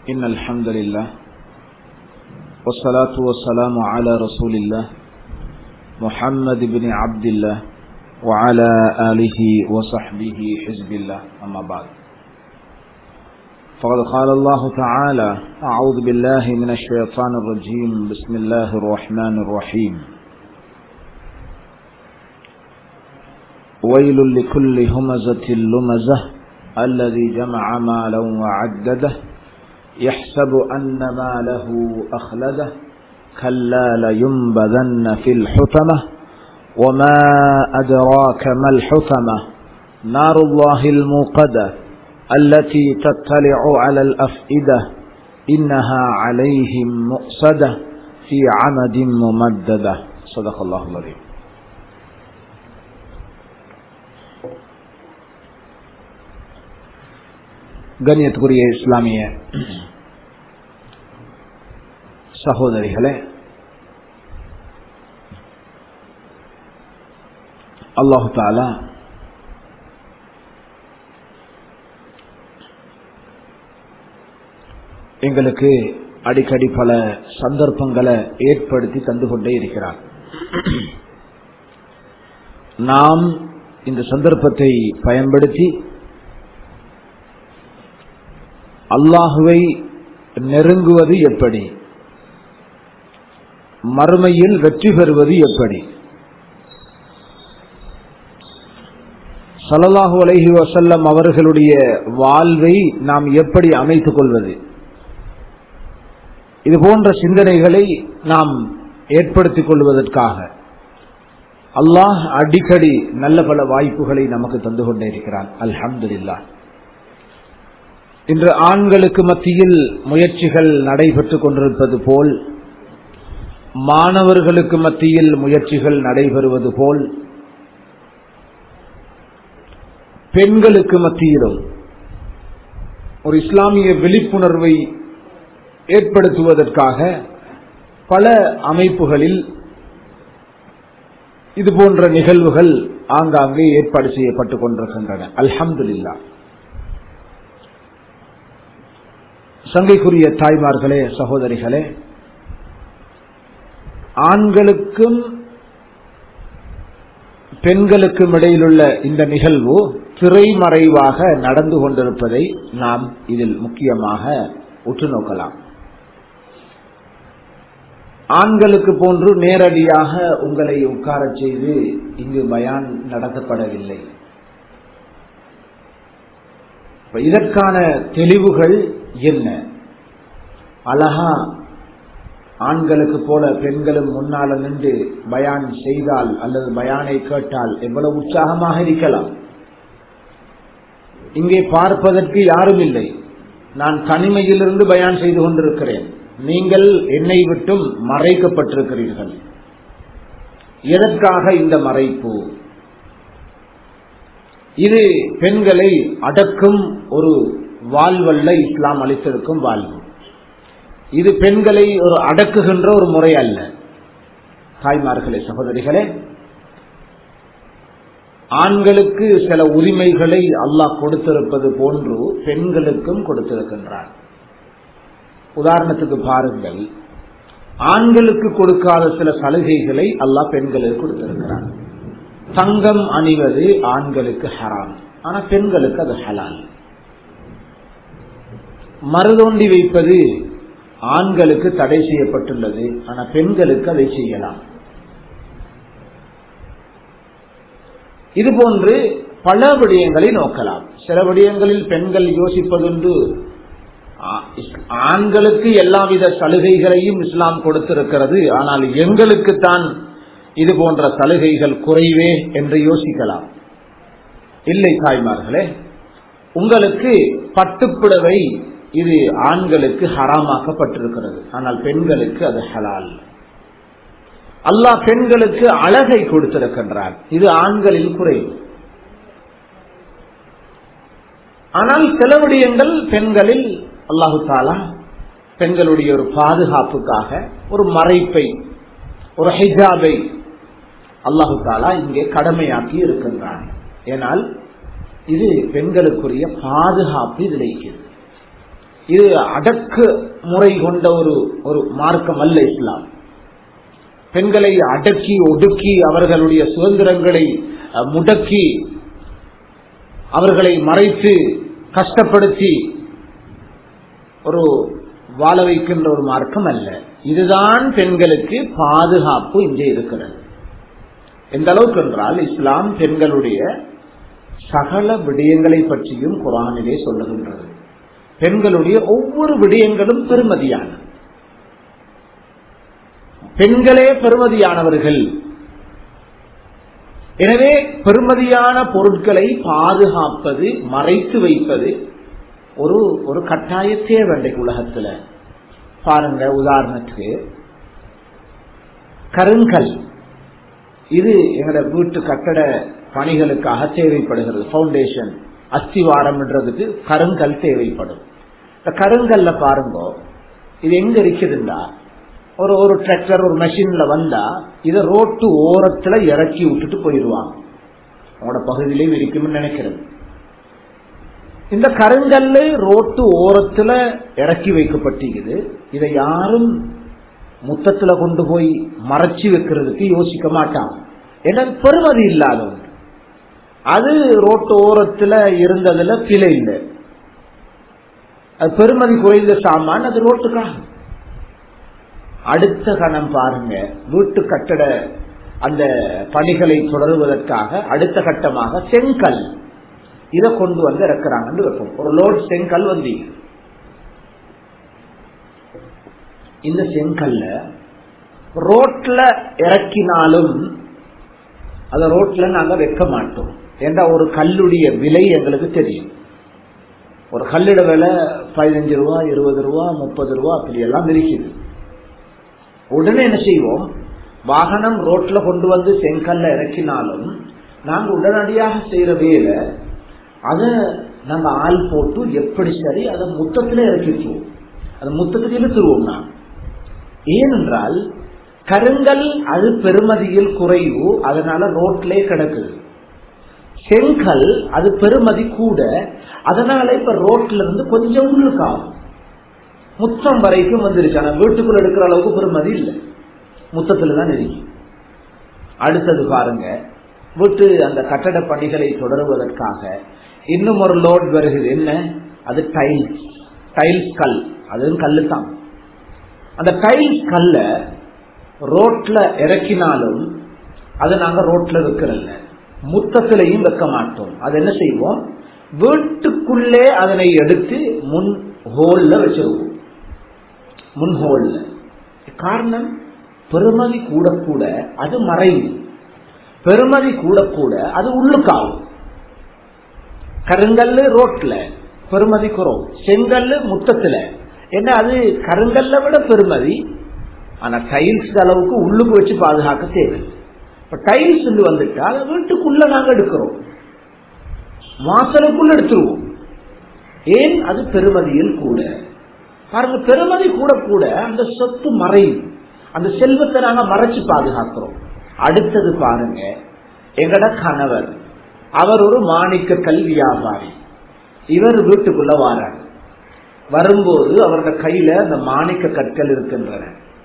إن الحمد لله والصلاة والسلام على رسول الله محمد بن عبد الله وعلى آله وصحبه حزب الله أما بعد فقد قال الله تعالى أعوذ بالله من الشيطان الرجيم بسم الله الرحمن الرحيم ويل لكل همزة لمزة الذي جمع مالا وعدده يحسب أن ماله أخلده كلا لينبذن في الحطمة وما أدراك ما الحطمة نار الله الموقدة التي تطلع على الأفئدة إنها عليهم مؤصدة في عمد ممددة صدق الله العظيم கண்ணியத்துக்குரிய இஸ்லாமிய சகோதரிகளே அல்லாஹு தாலா எங்களுக்கு அடிக்கடி பல சந்தர்ப்பங்களை ஏற்படுத்தி தந்து கொண்டே இருக்கிறார் நாம் இந்த சந்தர்ப்பத்தை பயன்படுத்தி அல்லாஹுவை நெருங்குவது எப்படி மறுமையில் வெற்றி பெறுவது எப்படி சலல்லாஹு அலஹி வசல்லம் அவர்களுடைய வாழ்வை நாம் எப்படி அமைத்துக் கொள்வது இது போன்ற சிந்தனைகளை நாம் ஏற்படுத்திக் கொள்வதற்காக அல்லாஹ் அடிக்கடி நல்ல பல வாய்ப்புகளை நமக்கு தந்து கொண்டே இருக்கிறான் அல்ஹம்துல்லா இன்று ஆண்களுக்கு மத்தியில் முயற்சிகள் நடைபெற்றுக் கொண்டிருப்பது போல் மாணவர்களுக்கு மத்தியில் முயற்சிகள் நடைபெறுவது போல் பெண்களுக்கு மத்தியிலும் ஒரு இஸ்லாமிய விழிப்புணர்வை ஏற்படுத்துவதற்காக பல அமைப்புகளில் இது போன்ற நிகழ்வுகள் ஆங்காங்கே ஏற்பாடு செய்யப்பட்டுக் கொண்டிருக்கின்றன அல்ஹம்துல்லா சங்கைக்குரிய தாய்மார்களே சகோதரிகளே ஆண்களுக்கும் பெண்களுக்கும் இடையிலுள்ள இந்த நிகழ்வு திரைமறைவாக நடந்து கொண்டிருப்பதை நாம் இதில் முக்கியமாக உற்று நோக்கலாம் ஆண்களுக்கு போன்று நேரடியாக உங்களை உட்காரச் செய்து இங்கு பயான் நடத்தப்படவில்லை இதற்கான தெளிவுகள் என்ன அழகா ஆண்களுக்கு போல பெண்களும் முன்னால நின்று பயான் செய்தால் அல்லது பயானை கேட்டால் எவ்வளவு உற்சாகமாக இருக்கலாம் இங்கே பார்ப்பதற்கு யாரும் இல்லை நான் தனிமையிலிருந்து பயான் செய்து கொண்டிருக்கிறேன் நீங்கள் என்னை விட்டும் மறைக்கப்பட்டிருக்கிறீர்கள் எதற்காக இந்த மறைப்பு இது பெண்களை அடக்கும் ஒரு வாழ்வல்ல இஸ்லாம் அளித்திருக்கும் வாழ்வு இது பெண்களை ஒரு அடக்குகின்ற ஒரு முறை அல்ல தாய்மார்களே சகோதரிகளே ஆண்களுக்கு சில உரிமைகளை அல்லாஹ் கொடுத்திருப்பது போன்று பெண்களுக்கும் கொடுத்திருக்கின்றார் உதாரணத்துக்கு பாருங்கள் ஆண்களுக்கு கொடுக்காத சில சலுகைகளை அல்லாஹ் பெண்களுக்கு கொடுத்திருக்கிறார் தங்கம் அணிவது ஆண்களுக்கு ஹராம் ஆனா பெண்களுக்கு அது ஹலால் மருதோண்டி வைப்பது ஆண்களுக்கு தடை செய்யப்பட்டுள்ளது ஆனா பெண்களுக்கு அதை செய்யலாம் இது போன்று பல விடயங்களை நோக்கலாம் சில விடயங்களில் பெண்கள் யோசிப்பதுண்டு ஆண்களுக்கு எல்லாவித சலுகைகளையும் இஸ்லாம் கொடுத்திருக்கிறது ஆனால் எங்களுக்கு தான் இது போன்ற சலுகைகள் குறைவே என்று யோசிக்கலாம் இல்லை தாய்மார்களே உங்களுக்கு பட்டுப்புடவை இது ஆண்களுக்கு ஹராமாக்கப்பட்டிருக்கிறது ஆனால் பெண்களுக்கு அது ஹலால் அல்லாஹ் பெண்களுக்கு அழகை கொடுத்திருக்கின்றார் இது ஆண்களில் குறைவு ஆனால் சில விடயங்கள் பெண்களில் அல்லாஹு தாலா பெண்களுடைய ஒரு பாதுகாப்புக்காக ஒரு மறைப்பை ஒரு ஹிஜாபை அல்லாஹு தாலா இங்கே கடமையாக்கி இருக்கின்றான் ஏனால் இது பெண்களுக்குரிய பாதுகாப்பு இதில் இருக்கிறது இது அடக்கு முறை கொண்ட ஒரு ஒரு மார்க்கம் அல்ல இஸ்லாம் பெண்களை அடக்கி ஒடுக்கி அவர்களுடைய சுதந்திரங்களை அஹ், முடக்கி அவர்களை மறைத்து கஷ்டப்படுத்தி ஒரு வாழ வைக்கின்ற ஒரு மார்க்கம் அல்ல இதுதான் பெண்களுக்கு பாதுகாப்பு இங்கே இருக்கிறது எந்த அளவுக்கு என்றால் இஸ்லாம் பெண்களுடைய சகல விடயங்களை பற்றியும் குரானிலே சொல்லுகின்றது பெண்களுடைய ஒவ்வொரு விடயங்களும் பெருமதியான பெண்களே பெருமதியானவர்கள் எனவே பெருமதியான பொருட்களை பாதுகாப்பது மறைத்து வைப்பது ஒரு ஒரு கட்டாய தேவை இன்றைக்கு உலகத்துல பாருங்க உதாரணத்துக்கு கருங்கல் இது எங்களோட வீட்டு கட்டட பணிகளுக்காக தேவைப்படுகிறது ஃபவுண்டேஷன் அஸ்திவாரம்ன்றதுக்கு கருங்கல் தேவைப்படும் இந்த கருங்கல்ல பாருங்க இது எங்க இருக்குதுண்டா ஒரு ஒரு டிராக்டர் ஒரு மெஷின்ல வந்தா இதை ரோட்டு ஓரத்துல இறக்கி விட்டுட்டு போயிடுவாங்க உங்களோட பகுதியிலையும் இருக்கும்னு நினைக்கிறது இந்த கருங்கல்லு ரோட்டு ஓரத்துல இறக்கி வைக்கப்பட்டிருக்குது இதை யாரும் முத்தத்துல கொண்டு போய் மறைச்சு வைக்கிறதுக்கு யோசிக்க மாட்டான் ஏன்னா அது பெருமதி இல்லாத ஒன்று அது ரோட்டு ஓரத்துல இருந்ததுல பிழை இல்லை அது பெருமதி குறைந்த சாமான் அது ரோட்டுக்காக அடுத்த கணம் பாருங்க வீட்டு கட்டட அந்த பணிகளை தொடருவதற்காக அடுத்த கட்டமாக செங்கல் இதை கொண்டு வந்து இறக்குறாங்கன்னு வைப்போம் ஒரு லோட் செங்கல் வந்தீங்க இந்த செங்கல்ல ரோட்ல இறக்கினாலும் அத ரோட்ல நாங்க வைக்க மாட்டோம் ஏண்டா ஒரு கல்லுடைய விலை எங்களுக்கு தெரியும் ஒரு கல்லிட விலை பதினஞ்சு ரூபா இருபது ரூபா முப்பது ரூபா அப்படி எல்லாம் இருக்குது உடனே என்ன செய்வோம் வாகனம் ரோட்ல கொண்டு வந்து செங்கல்ல இறக்கினாலும் நாங்க உடனடியாக செய்யற வேலை அதை நம்ம ஆள் போட்டு எப்படி சரி அதை முத்தத்துல இறக்கிட்டுருவோம் அதை முத்தத்துக்கு இழுத்துருவோம் நான் ஏனென்றால் கருங்கல் அது பெருமதியில் குறைவு அதனால ரோட்லே கிடக்குது செங்கல் அது பெருமதி கூட அதனால இப்ப ரோட்ல இருந்து கொஞ்சம் உள்ளுக்காகும் முத்தம் வரைக்கும் வந்துருச்சு ஆனா வீட்டுக்குள்ள எடுக்கிற அளவுக்கு பெருமதி இல்லை முத்தத்துல தான் இருக்கு அடுத்தது பாருங்க வீட்டு அந்த கட்டட பணிகளை தொடருவதற்காக இன்னும் ஒரு லோட் வருகிறது என்ன அது டைல்ஸ் டைல்ஸ் கல் அதுவும் கல்லு தான் அந்த டைல்ஸ் கல்ல ரோட்ல இறக்கினாலும் அதை நாங்க ரோட்ல வைக்கிறல்ல முத்தத்திலையும் வைக்க மாட்டோம் அது என்ன செய்வோம் வீட்டுக்குள்ளே அதனை எடுத்து முன் ஹோல்ல வச்சிருவோம் முன் ஹோல்ல காரணம் பெருமதி கூட கூட அது மறைவு பெருமதி கூட கூட அது உள்ளுக்காகும் கருங்கல்லு ரோட்ல பெருமதி குறவு செங்கல்லு முத்தத்துல என்ன அது கருங்கல்ல விட பெருமதி ஆனா டைல்ஸ் அளவுக்கு உள்ளுக்கு வச்சு பாதுகாக்க தேவை இப்ப டைல்ஸ் வந்துட்டா அதை வீட்டுக்குள்ள நாங்க எடுக்கிறோம் வாசலுக்குள்ள எடுத்துருவோம் ஏன் அது பெருமதியில் கூட பாருங்க பெருமதி கூட கூட அந்த சொத்து மறையும் அந்த செல்வத்தை நாங்க மறைச்சு பாதுகாக்கிறோம் அடுத்தது பாருங்க எங்கட கணவர் அவர் ஒரு மாணிக்க கல் வியாபாரி இவர் வீட்டுக்குள்ள வாரார் வரும்போது அவரோட கையில அந்த மாணிக்க கற்கள் இருக்கின்றன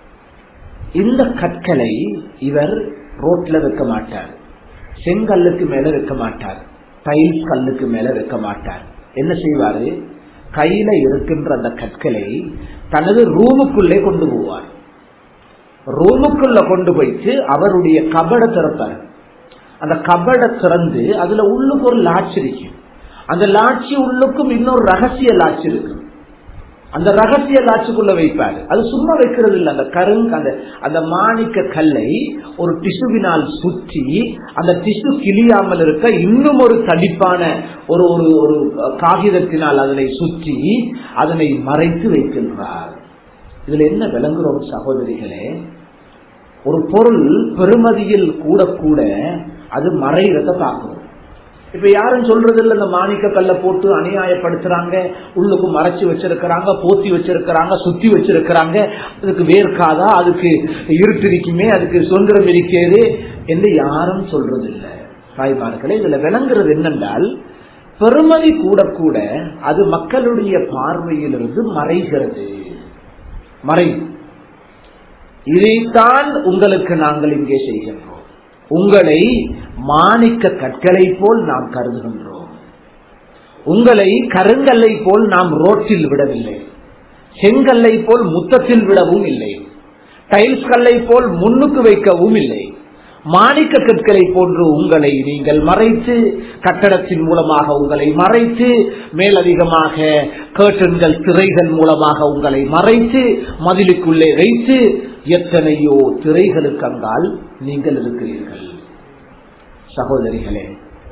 இந்த கற்களை இவர் ரோட்ல வைக்க மாட்டார் செங்கல்லுக்கு மேல வைக்க மாட்டார் டைல்ஸ் கல்லுக்கு மேல வைக்க மாட்டார் என்ன செய்வாரு கையில இருக்கின்ற அந்த கற்களை தனது ரூமுக்குள்ளே கொண்டு போவார் ரூமுக்குள்ள கொண்டு போயிட்டு அவருடைய கபட திறப்பார் அந்த கபட திறந்து அதுல உள்ளுக்கு ஒரு லாட்சி இருக்கு அந்த லாட்சி உள்ளுக்கும் இன்னொரு ரகசிய லாட்சி இருக்கு அந்த ரகசிய லாட்சிக்குள்ள வைப்பாரு அது சும்மா வைக்கிறது இல்லை அந்த கருங்க அந்த அந்த மாணிக்க கல்லை ஒரு டிசுவினால் சுற்றி அந்த டிசு கிளியாமல் இருக்க இன்னும் ஒரு தடிப்பான ஒரு ஒரு ஒரு காகிதத்தினால் அதனை சுற்றி அதனை மறைத்து வைக்கின்றார் இதுல என்ன விளங்குறோம் சகோதரிகளே ஒரு பொருள் பெருமதியில் கூட கூட அது மறைகிறத பார்க்கிறோம் இப்ப யாரும் சொல்றது இல்ல இந்த மாணிக்க கல்ல போட்டு அநியாயப்படுத்துறாங்க உள்ளுக்கு மறைச்சு வச்சிருக்கிறாங்க போத்தி வச்சிருக்கிறாங்க சுத்தி வச்சிருக்கிறாங்க அதுக்கு வேர்க்காதா அதுக்கு இருட்டு இருக்குமே அதுக்கு சுதந்திரம் இருக்கிறது என்று யாரும் சொல்றது இல்லை தாய்மார்களே இதுல விளங்குறது என்னென்றால் பெருமதி கூட கூட அது மக்களுடைய பார்வையிலிருந்து மறைகிறது மறை இதைத்தான் உங்களுக்கு நாங்கள் இங்கே செய்கின்றோம் உங்களை மாணிக்க கற்களை போல் நாம் கருதுகின்றோம் உங்களை கருங்கல்லை போல் நாம் ரோட்டில் விடவில்லை செங்கல்லை போல் முத்தத்தில் விடவும் இல்லை டைல்ஸ் கல்லை போல் முன்னுக்கு வைக்கவும் இல்லை மாணிக்க கற்களை போன்று உங்களை நீங்கள் மறைத்து கட்டடத்தின் மூலமாக உங்களை மறைத்து மேலதிகமாக கேட்டன்கள் திரைகள் மூலமாக உங்களை மறைத்து மதிலுக்குள்ளே வைத்து எத்தனையோ திரைகளுக்கு அங்கால் நீங்கள் இருக்கிறீர்கள் சகோதரிகளே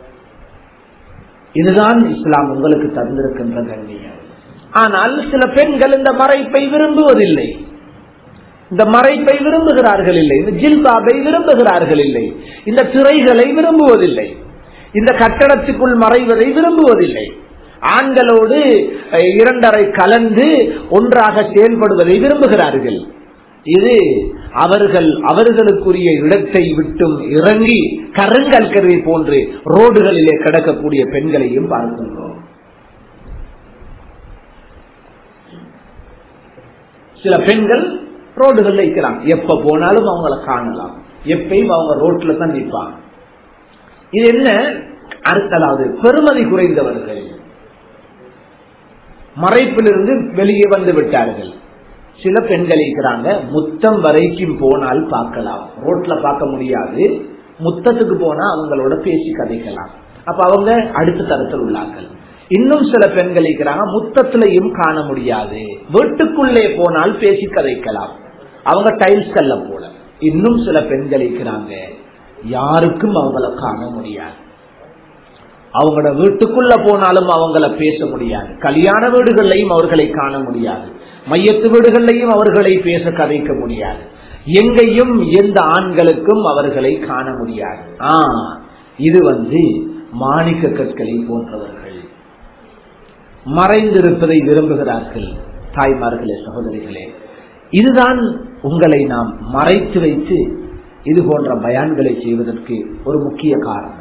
இதுதான் இஸ்லாம் உங்களுக்கு தந்திருக்கின்ற கண்ணியம் ஆனால் சில பெண்கள் இந்த மறைப்பை விரும்புவதில்லை இந்த மறைப்பை விரும்புகிறார்கள் இல்லை இந்த ஜில்பாபை விரும்புகிறார்கள் இல்லை இந்த திரைகளை விரும்புவதில்லை இந்த கட்டடத்துக்குள் மறைவதை விரும்புவதில்லை ஆண்களோடு இரண்டரை கலந்து ஒன்றாக செயல்படுவதை விரும்புகிறார்கள் இது அவர்கள் அவர்களுக்குரிய இடத்தை விட்டும் இறங்கி கருங்கற்கரை போன்று ரோடுகளிலே கிடக்கக்கூடிய பெண்களையும் பார்க்கின்றோம் சில பெண்கள் ரோடுகள் இருக்கிறாங்க எப்ப போனாலும் அவங்கள காணலாம் எப்பயும் அவங்க ரோட்ல தான் நிற்பாங்க இது என்ன அதாவது பெருமதி குறைந்தவர்கள் மறைப்பிலிருந்து வெளியே வந்து விட்டார்கள் சில பெண்கள் இருக்கிறாங்க முத்தம் வரைக்கும் போனால் பார்க்கலாம் ரோட்ல பார்க்க முடியாது முத்தத்துக்கு போனா அவங்களோட பேசி கதைக்கலாம் அப்ப அவங்க அடுத்த தரத்தில் உள்ளார்கள் இன்னும் சில பெண்கள் இருக்கிறாங்க முத்தத்திலையும் காண முடியாது வீட்டுக்குள்ளே போனால் பேசி கதைக்கலாம் அவங்க டைல்ஸ் கல்ல போல இன்னும் சில பெண்கள் இருக்கிறாங்க யாருக்கும் அவங்கள காண முடியாது அவங்களோட வீட்டுக்குள்ள போனாலும் அவங்கள பேச முடியாது கல்யாண வீடுகள்லையும் அவர்களை காண முடியாது மையத்து வீடுகள்லையும் அவர்களை பேச கதைக்க முடியாது எங்கேயும் எந்த ஆண்களுக்கும் அவர்களை காண முடியாது ஆ இது வந்து மாணிக்க கற்களை போன்றவர்கள் மறைந்திருப்பதை விரும்புகிறார்கள் தாய்மார்களே சகோதரிகளே இதுதான் உங்களை நாம் மறைத்து வைத்து இது போன்ற பயான்களை செய்வதற்கு ஒரு முக்கிய காரணம்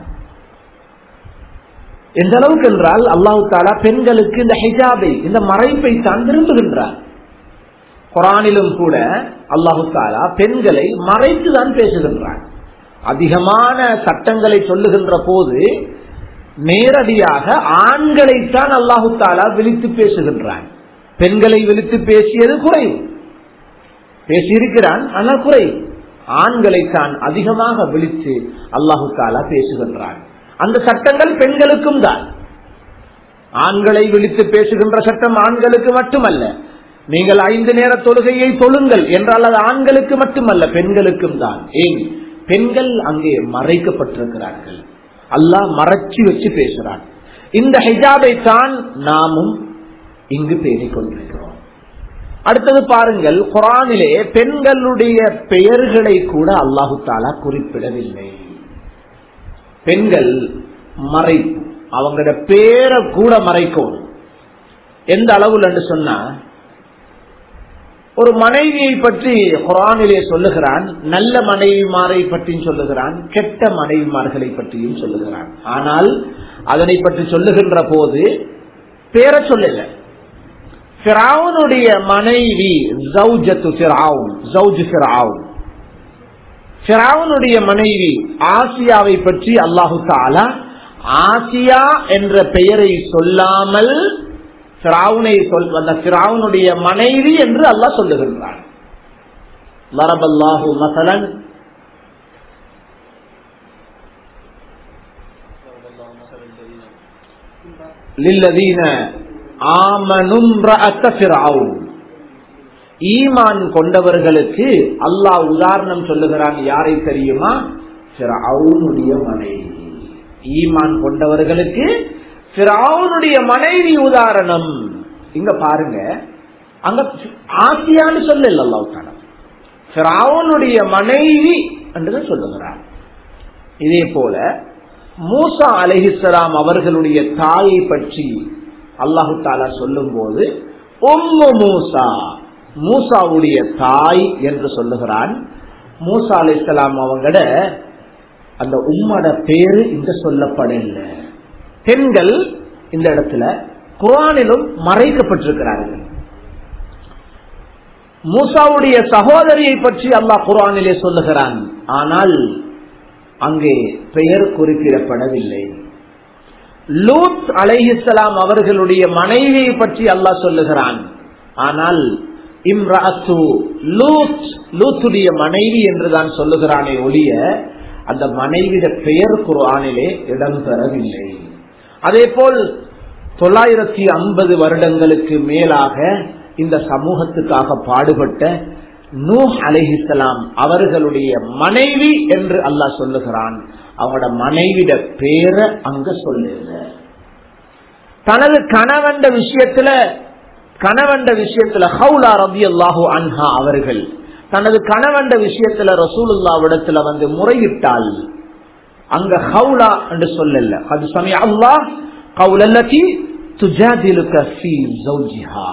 எந்த அளவுக்கு என்றால் அல்லாஹு தாலா பெண்களுக்கு இந்த ஹிஜாபை இந்த மறைப்பை தான் விரும்புகின்றார் குரானிலும் கூட அல்லாஹு தாலா பெண்களை மறைத்து தான் பேசுகின்றார் அதிகமான சட்டங்களை சொல்லுகின்ற போது நேரடியாக ஆண்களைத்தான் அல்லாஹு தாலா விழித்து பேசுகின்றான் பெண்களை விழித்து பேசியது குறைவு பேசியிருக்கிறான் ஆனால் குறைவு ஆண்களைத்தான் அதிகமாக விழித்து அல்லாஹு தாலா பேசுகின்றான் அந்த சட்டங்கள் பெண்களுக்கும் தான் ஆண்களை விழித்து பேசுகின்ற சட்டம் ஆண்களுக்கு மட்டுமல்ல நீங்கள் ஐந்து நேர தொழுகையை தொழுங்கள் என்றால் அது ஆண்களுக்கு மட்டுமல்ல பெண்களுக்கும் தான் ஏன் பெண்கள் அங்கே மறைக்கப்பட்டிருக்கிறார்கள் அல்லாஹ் மறைச்சி வச்சு பேசுறான் இந்த ஹிஜாபை தான் நாமும் இங்கு பேணிக் கொண்டிருக்கிறோம் அடுத்தது பாருங்கள் குரானிலே பெண்களுடைய பெயர்களை கூட அல்லாஹு தாலா குறிப்பிடவில்லை பெண்கள் மறைப்பு அவங்களோட பேரை கூட மறைக்கணும் எந்த அளவுல சொன்னா ஒரு மனைவியை பற்றி குரானிலே சொல்லுகிறான் நல்ல மனைவிமாரை பற்றியும் சொல்லுகிறான் கெட்ட மனைவிமார்களை பற்றியும் சொல்லுகிறான் ஆனால் அதனை பற்றி சொல்லுகின்ற போது பேரை சொல்லல பிராவுனுடைய மனைவி ஜவுஜத்து பிராவுன் ஜவுஜு பிராவுன் பிராவுனுடைய மனைவி ஆசியாவை பற்றி அல்லாஹு தாலா ஆசியா என்ற பெயரை சொல்லாமல் பிராவுனை சொல் அந்த பிராவுனுடைய மனைவி என்று அல்லாஹ் சொல்லுகின்றான் லரபல்லாஹு மசலன் லில்லதீன ஆமனும் ஈமான் கொண்டவர்களுக்கு அல்லாஹ் உதாரணம் சொல்லுகிறான் யாரை தெரியுமா அவனுடைய மனைவி ஈமான் கொண்டவர்களுக்கு பிராவுனுடைய மனைவி உதாரணம் இங்க பாருங்க அங்க ஆசியான்னு சொல்லல அல்லாவுக்கான பிராவுனுடைய மனைவி என்று சொல்லுகிறார் இதே போல மூசா அலஹிசலாம் அவர்களுடைய தாயை பற்றி அல்லாஹு தாலா சொல்லும் போது உம்மு மூசா மூசாவுடைய தாய் என்று சொல்லுகிறான் மூசா அலி இஸ்லாம் அவங்கட அந்த உம்மோட பேரு இங்க சொல்லப்படல பெண்கள் இந்த இடத்துல குரானிலும் மறைக்கப்பட்டிருக்கிறார்கள் மூசாவுடைய சகோதரியை பற்றி அல்லாஹ் குரானிலே சொல்லுகிறான் ஆனால் அங்கே பெயர் குறிப்பிடப்படவில்லை லூத் அலைஹிஸ்லாம் அவர்களுடைய மனைவியை பற்றி அல்லாஹ் சொல்லுகிறான் ஆனால் இம்ராத்து லூத் லூத்துடைய மனைவி என்றுதான் சொல்லுகிறானே ஒழிய அந்த மனைவிட பெயர் குரானிலே இடம்பெறவில்லை அதே போல் தொள்ளாயிரத்தி ஐம்பது வருடங்களுக்கு மேலாக இந்த சமூகத்துக்காக பாடுபட்ட நூ அலிஹிசலாம் அவர்களுடைய மனைவி என்று அல்லாஹ் சொல்லுகிறான் அவங்களோட மனைவிட பேரை அங்க சொல்லுங்க தனது கணவண்ட விஷயத்துல கணவண்ட விஷயத்துல ஹவுலா ரபி அல்லாஹூ அன்ஹா அவர்கள் தனது கணவண்ட விஷயத்துல ரசூலுல்லாவிடத்துல வந்து முறையிட்டால் அங்க ஹவுலா என்று சொல்லல அது சமயம் அல்லாஹ் கவுலல்லி துஜாதிலுக்க ஃபீ ஜௌஜிஹா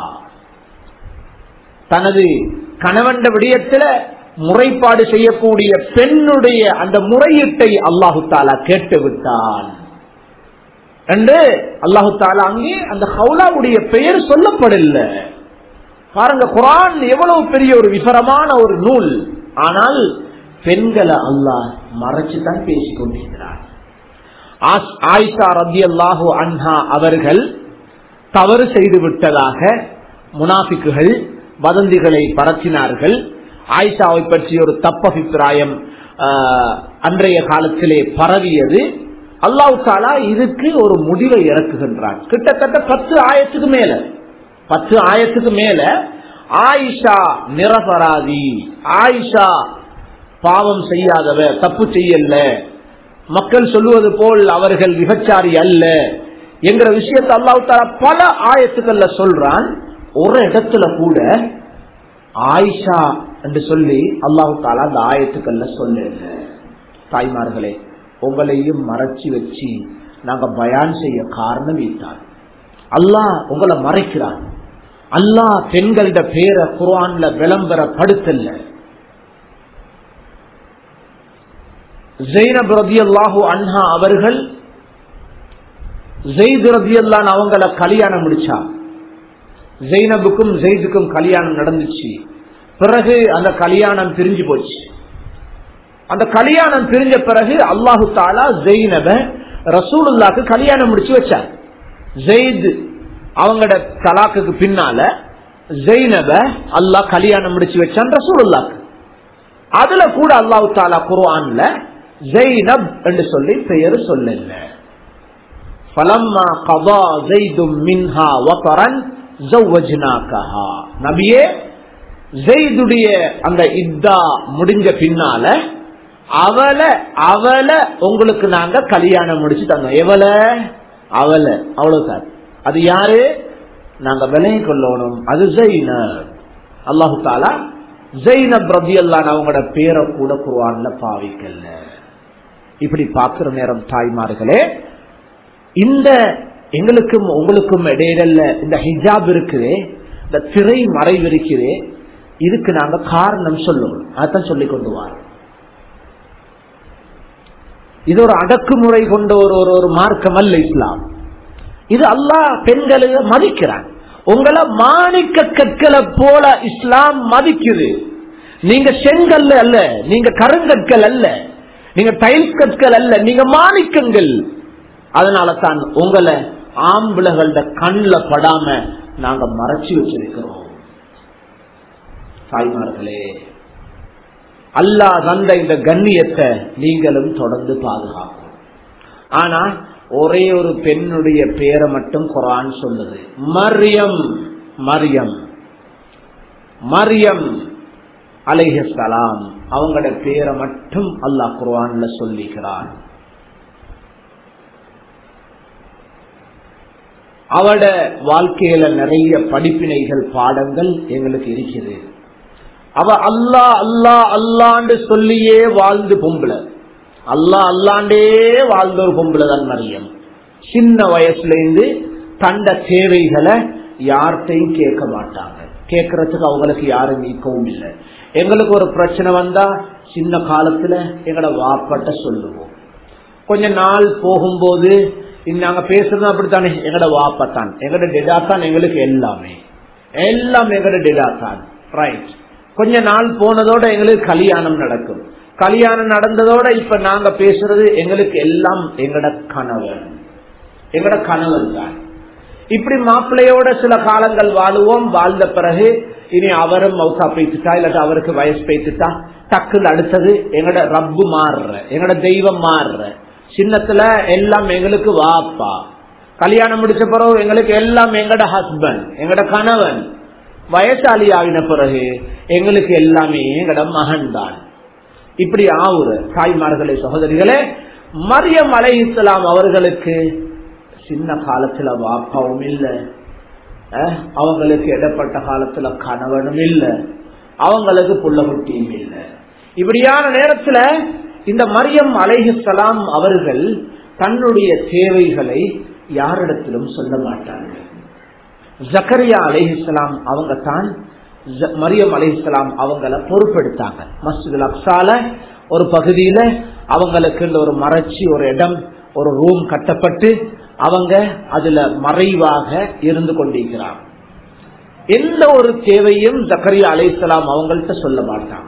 தனது கணவண்ட விடயத்துல முறைப்பாடு செய்யக்கூடிய பெண்ணுடைய அந்த முறையீட்டை அல்லாஹு தாலா கேட்டு விட்டான் என்று அல்லாஹு தாலா அங்கே அந்த ஹவுலாவுடைய பெயர் சொல்லப்படல பாருங்க குரான் எவ்வளவு பெரிய ஒரு விவரமான ஒரு நூல் ஆனால் பெண்களை அல்லாஹ் மறைச்சுதான் பேசிக் கொண்டிருக்கிறார் ஆயிஷா ரபி அல்லாஹூ அன்ஹா அவர்கள் தவறு செய்து விட்டதாக முனாபிக்குகள் வதந்திகளை பரத்தினார்கள் ஆயிஷாவை பற்றி ஒரு தப்பபிப்பிராயம் அன்றைய காலத்திலே பரவியது அல்லாஹு தாலா இதுக்கு ஒரு முடிவை இறக்குகின்றான் கிட்டத்தட்ட பத்து ஆயிரத்துக்கு மேல பத்து ஆயிரத்துக்கு மேல ஆயிஷா நிரபராதி ஆயிஷா பாவம் செய்யாதவ தப்பு செய்யல மக்கள் சொல்லுவது போல் அவர்கள் விபச்சாரி அல்ல என்கிற விஷயத்தை அல்லாஹு தாலா பல ஆயத்துக்கள்ல சொல்றான் ஒரு இடத்துல கூட ஆயிஷா என்று சொல்லி அல்லாஹு தாலா அந்த ஆயத்துக்கள்ல சொல்ல தாய்மார்களே உங்களையும் மறைச்சி வச்சு நாங்க பயான் செய்ய காரணம் இத்தான் அல்லாஹ் உங்களை மறைக்கிறான் அல்லாஹ் பெண்களோட பேரை குரான்ல விளம்பரப்படுத்தல ஜெயினப் ரதி அல்லாஹூ அன்ஹா அவர்கள் ஜெயித் ரதி அல்லான் அவங்கள கல்யாணம் முடிச்சா ஜெயினபுக்கும் ஜெயிதுக்கும் கல்யாணம் நடந்துச்சு பிறகு அந்த கல்யாணம் பிரிஞ்சு போச்சு அந்த கல்யாணம் பிரிஞ்ச பிறகு அல்லாஹு தாலா ஜெயினப ரசூலுல்லாக்கு கல்யாணம் முடிச்சு வச்சார் ஜெயித் அவங்களோட தலாக்குக்கு பின்னால ஜெயினப அல்லாஹ் கல்யாணம் முடிச்சு வச்சான் ரசூலுல்லாக்கு அதுல கூட அல்லாஹு தாலா குர்ஆன்ல ஜெயினப் என்று சொல்லி பெயர் சொல்லல பலம்மா கபா ஜெய்தும் மின்ஹா வபரன் ஜவ்வஜ்னாகஹா நபியே ஜெய்துடைய அந்த இத்தா முடிஞ்ச பின்னால அவளை அவளை உங்களுக்கு நாங்க கல்யாணம் முடிச்சு தந்தோம் எவளை அவளை அவ்வளவுதான் அது யாரு நாங்க விலை கொள்ளணும் அது ஜெயினப் அல்லாஹு தாலா ஜெயினப் ரபி அல்லான் அவங்களோட பேரை கூட குருவான்ல பாவிக்கல இப்படி பார்க்கிற நேரம் தாய்மார்களே இந்த எங்களுக்கும் உங்களுக்கும் இடையில இந்த ஹிஜாப் இருக்குது இந்த திரை மறைவு இருக்குது இதுக்கு நாங்க காரணம் சொல்லணும் அதான் சொல்லி கொண்டு வரோம் இது ஒரு அடக்குமுறை கொண்ட ஒரு ஒரு ஒரு மார்க்கம் அல்ல இஸ்லாம் இது அல்லாஹ் பெண்களை மதிக்கிறான் உங்களை மாணிக்க கற்களை போல இஸ்லாம் மதிக்குது நீங்க செங்கல் அல்ல நீங்க கருங்கற்கள் அல்ல நீங்க டைல்ஸ் கற்கள் அல்ல நீங்க மாணிக்கங்கள் அதனால தான் உங்களை ஆம்பளைகள கண்ணில் படாம நாங்க மறைச்சு வச்சிருக்கிறோம் தாய்மார்களே அல்லாஹ் தந்த இந்த கண்ணியத்தை நீங்களும் தொடர்ந்து பாதுகாக்கும் ஆனா ஒரே ஒரு பெண்ணுடைய பேரை மட்டும் குரான் சொல்லுது மரியம் மரியம் மரியம் அலைஹலாம் அவங்களோட பேரை மட்டும் அல்லாஹ் குர்ஆன்ல சொல்லிக்கிறான் அவட வாழ்க்கையில நிறைய படிப்பினைகள் பாடங்கள் எங்களுக்கு இருக்குது அவ அல்லா அல்லா அல்லாண்டு சொல்லியே வாழ்ந்து பொம்பளை அல்லா அல்லாண்டே வாழ்ந்த ஒரு பொம்பளை தான் மரியம் சின்ன வயசுல இருந்து தண்ட தேவைகளை யார்கிட்டையும் கேட்க மாட்டாங்க கேட்கறதுக்கு அவங்களுக்கு யாரும் நீக்கவும் இல்லை எங்களுக்கு ஒரு பிரச்சனை வந்தா சின்ன காலத்துல எங்களோட வாப்பட்ட சொல்லுவோம் கொஞ்ச நாள் போகும்போது நாங்க பேசுறது அப்படித்தானே எங்கட வாப்பத்தான் எங்கட டெடா தான் எங்களுக்கு எல்லாமே எல்லாம் எங்கட டெடா தான் ரைட் கொஞ்ச நாள் போனதோட எங்களுக்கு கல்யாணம் நடக்கும் கல்யாணம் நடந்ததோட இப்ப நாங்க பேசுறது எங்களுக்கு எல்லாம் எங்கட கணவன் எங்கட கணவன் தான் இப்படி மாப்பிள்ளையோட சில காலங்கள் வாழுவோம் வாழ்ந்த பிறகு இனி அவரும் மவுசா பேத்துட்டா இல்லாட்டி அவருக்கு வயசு பேத்துட்டா டக்குன்னு அடுத்தது எங்கட ரப்பு மாறுற எங்கட தெய்வம் மாறுற சின்னத்துல எல்லாம் எங்களுக்கு வாப்பா கல்யாணம் முடிச்ச பிறகு எங்களுக்கு எல்லாம் எங்கட ஹஸ்பண்ட் எங்கட கணவன் வயசாளி ஆகின பிறகு எங்களுக்கு எல்லாமே எங்கட மகன் தான் இப்படி ஆவுற தாய்மார்களே சகோதரிகளே மரியம் அலை இஸ்லாம் அவர்களுக்கு சின்ன காலத்துல வாப்பாவும் இல்ல அவங்களுக்கு இடப்பட்ட காலத்துல கணவனும் இல்ல அவங்களுக்கு புள்ள குட்டியும் இல்ல இப்படியான நேரத்துல இந்த மரியம் அலைஹிஸ்லாம் அவர்கள் தன்னுடைய தேவைகளை யாரிடத்திலும் சொல்ல மாட்டார்கள் ஜக்கரியா அலைஹிஸ்லாம் அவங்க தான் மரியம் அலைஹிஸ்லாம் அவங்கள பொறுப்பெடுத்தாங்க மஸ்ஜித் அப்சால ஒரு பகுதியில அவங்களுக்கு ஒரு மறைச்சி ஒரு இடம் ஒரு ரூம் கட்டப்பட்டு அவங்க அதுல மறைவாக இருந்து கொண்டிருக்கிறார் எந்த ஒரு தேவையும் ஜக்கரியா அலைஹிஸ்லாம் அவங்கள்ட்ட சொல்ல மாட்டாங்க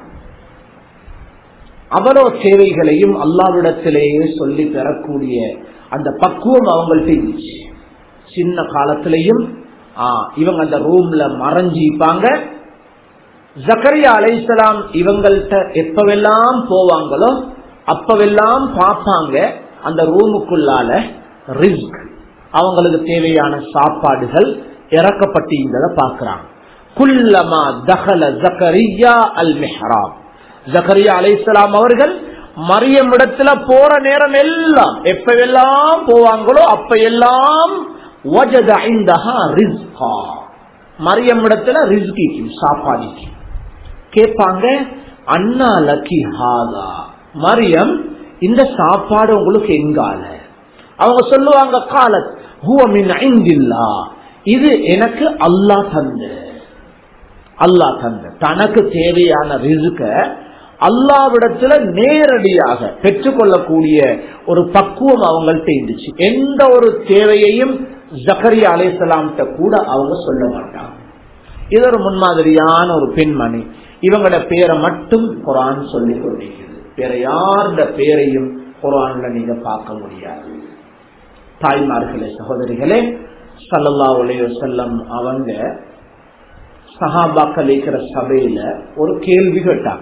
அவ்வளோ தேவைகளையும் அல்லாவிடத்திலேயே சொல்லி பெறக்கூடிய அந்த பக்குவம் அவங்கள்ட்ட இருந்துச்சு சின்ன காலத்திலையும் இவங்க அந்த ரூம்ல மறைஞ்சிப்பாங்க ஜக்கரியா அலைசலாம் இவங்கள்ட்ட எப்பவெல்லாம் போவாங்களோ அப்பவெல்லாம் பார்ப்பாங்க அந்த ரூமுக்குள்ளால ரிஸ்க் அவங்களுக்கு தேவையான சாப்பாடுகள் இறக்கப்பட்டீங்கள பாக்குறாங்க குல்லமா தகல ஜக்கரியா அல் மெஹராப் ஜக்கரியா அலைசலாம் அவர்கள் மரியம் இடத்துல போற நேரம் எல்லாம் எப்பவெல்லாம் போவாங்களோ அப்ப எல்லாம் மரியம் இடத்துல ரிஸ்கிக்கு சாப்பாடிக்கு கேட்பாங்க அண்ணா லக்கி ஹாதா மரியம் இந்த சாப்பாடு உங்களுக்கு எங்கால அவங்க சொல்லுவாங்க காலத் ஹுவமின் ஐந்தில்லா இது எனக்கு அல்லா தந்த அல்லா தந்த தனக்கு தேவையான ரிசுக்க அல்லாவிடத்துல நேரடியாக பெற்றுக்கொள்ளக்கூடிய ஒரு பக்குவம் அவங்கள்ட்ட இருந்துச்சு எந்த ஒரு தேவையையும் ஜக்கரியா அலைசலாம்கிட்ட கூட அவங்க சொல்ல மாட்டாங்க இது ஒரு முன்மாதிரியான ஒரு பெண்மணி இவங்களோட பேரை மட்டும் குரான் சொல்லி கொண்டிருக்கிறது வேற யாரோட பேரையும் குரான்ல நீங்க பார்க்க முடியாது தாய்மார்களே சகோதரிகளே சல்லல்லா உலக செல்லம் அவங்க சஹாபாக்கள் இருக்கிற சபையில ஒரு கேள்வி கேட்டாங்க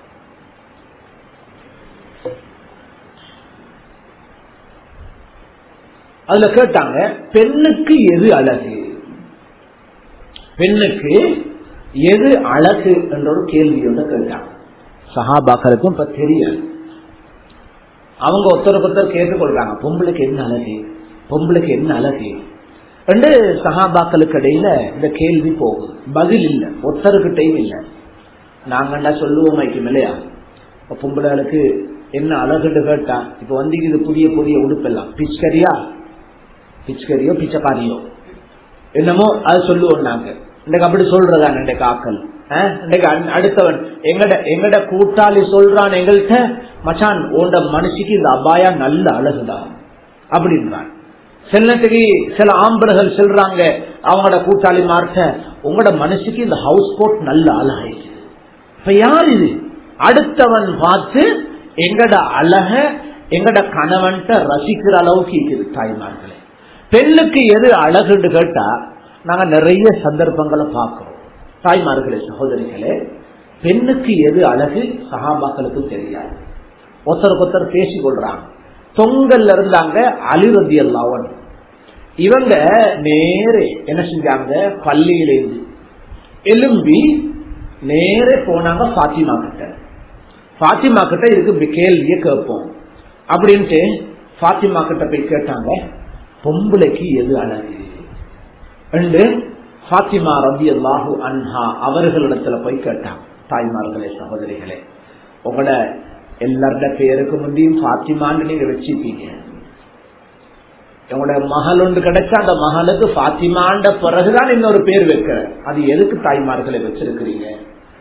அதுல கேட்டாங்க பெண்ணுக்கு எது அழகு பெண்ணுக்கு எது அழகு என்ற ஒரு கேள்வியோட கேட்டாங்க சஹாபாக்களுக்கும் இப்ப தெரியாது அவங்க ஒருத்தருக்கு ஒருத்தர் கேட்டுக்கொள்றாங்க பொம்பளைக்கு என்ன அழகு பொம்பளைக்கு என்ன அழகு ரெண்டு சஹாபாக்களுக்கு இடையில இந்த கேள்வி போகுது பதில் இல்ல ஒருத்தருக்கிட்டையும் இல்ல நாங்க என்ன சொல்லுவோம் ஐக்கும் இல்லையா பொம்பளைகளுக்கு என்ன அழகுன்னு கேட்டா இப்ப வந்து இது புதிய புதிய உடுப்பெல்லாம் பிச்கரியா பிச்கரியோ பிச்சைக்காரியோ என்னமோ அது சொல்லுவோம் நாங்க இன்னைக்கு அப்படி சொல்றதா இன்றைக்கு ஆக்கள் இன்னைக்கு அடுத்தவன் எங்கட எங்கட கூட்டாளி சொல்றான் எங்கள்கிட்ட மச்சான் உண்ட மனுஷிக்கு இந்த அபாயா நல்ல அழகுதான் அப்படின்றான் சிலத்துக்கு சில ஆம்பளைகள் சொல்றாங்க அவங்களோட கூட்டாளி மார்க்க உங்களோட மனுஷிக்கு இந்த ஹவுஸ் கோட் நல்ல அழகாயிடுச்சு இப்ப யார் இது அடுத்தவன் பார்த்து எங்கட அழக எங்கட கணவன்ட்ட ரசிக்கிற அளவுக்கு இருக்குது தாய்மார்களே பெண்ணுக்கு எது அழகுன்னு கேட்டா நாங்க நிறைய சந்தர்ப்பங்களை பார்க்கிறோம் தாய்மார்களே சகோதரிகளே பெண்ணுக்கு எது அழகு சகாபாக்களுக்கு தெரியாது ஒருத்தருக்கு ஒருத்தர் பேசிக் கொள்றாங்க தொங்கல்ல இருந்தாங்க அலிரதி அல்லாவன் இவங்க நேரே என்ன செஞ்சாங்க பள்ளியிலிருந்து எலும்பி நேரே போனாங்க பாத்திமா கிட்ட பாத்திமா கிட்ட இதுக்கு கேள்வியை கேட்போம் அப்படின்ட்டு பாத்திமா கிட்ட போய் கேட்டாங்க பொம்பளைக்கு எது அழகு ரெண்டு பாத்திமா ரபி அல்லாஹு அன்ஹா அவர்களிடத்துல போய் கேட்டாங்க தாய்மார்களே சகோதரிகளே உங்களோட எல்லாரோட பேருக்கு முந்தையும் பாத்திமான்னு நீங்க வச்சிருப்பீங்க உங்களோட மகள் ஒன்று கிடைச்சா அந்த மகளுக்கு பாத்திமாண்ட பிறகுதான் இன்னொரு பேர் வைக்கிற அது எதுக்கு தாய்மார்களை வச்சிருக்கிறீங்க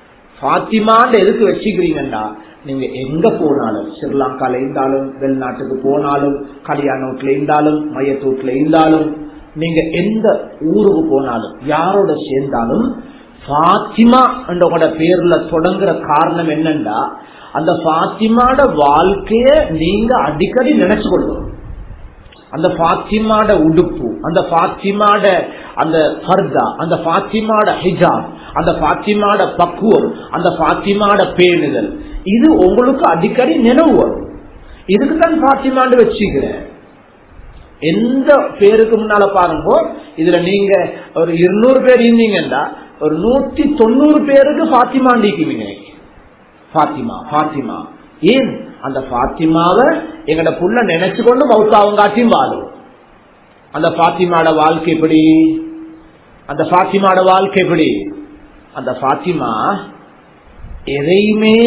பாத்திமான்னு எதுக்கு வச்சுக்கிறீங்கன்னா நீங்க எங்க போனாலும் ஸ்ரீலங்கால இருந்தாலும் வெளிநாட்டுக்கு போனாலும் கல்யாண வீட்டுல இருந்தாலும் மையத்தூட்ல இருந்தாலும் நீங்க எந்த ஊருக்கு போனாலும் யாரோட சேர்ந்தாலும் பாத்திமா என்ற பேர்ல தொடங்குற காரணம் என்னன்னா அந்த பாத்திமாட வாழ்க்கைய நீங்க அடிக்கடி நினைச்சு கொள்ளணும் அந்த பாத்திமாட உடுப்பு அந்த பாத்திமாட அந்த பர்தா அந்த பாத்திமாட ஹிஜாப் அந்த பாத்திமாட பக்குவம் அந்த பாத்திமாட பேணுதல் இது உங்களுக்கு அடிக்கடி நினைவு வரும் இதுக்கு தான் பாத்திமாண்டு வச்சுக்கிறேன் எந்த பேருக்கு முன்னால பாருங்க இதுல நீங்க ஒரு இருநூறு பேர் இருந்தீங்கன்னா ஒரு நூத்தி தொண்ணூறு பேருக்கு பாத்திமாண்டிக்குவீங்க பாத்திமா பாத்திமா ஏன் அந்த பாத்திமாவை எங்கட புள்ள நினைச்சு கொண்டு மௌத்தாவங்காட்டியும் வாழும் அந்த பாத்திமாட வாழ்க்கை எப்படி அந்த பாத்திமாட வாழ்க்கை எப்படி அந்த பாத்திமா எதையுமே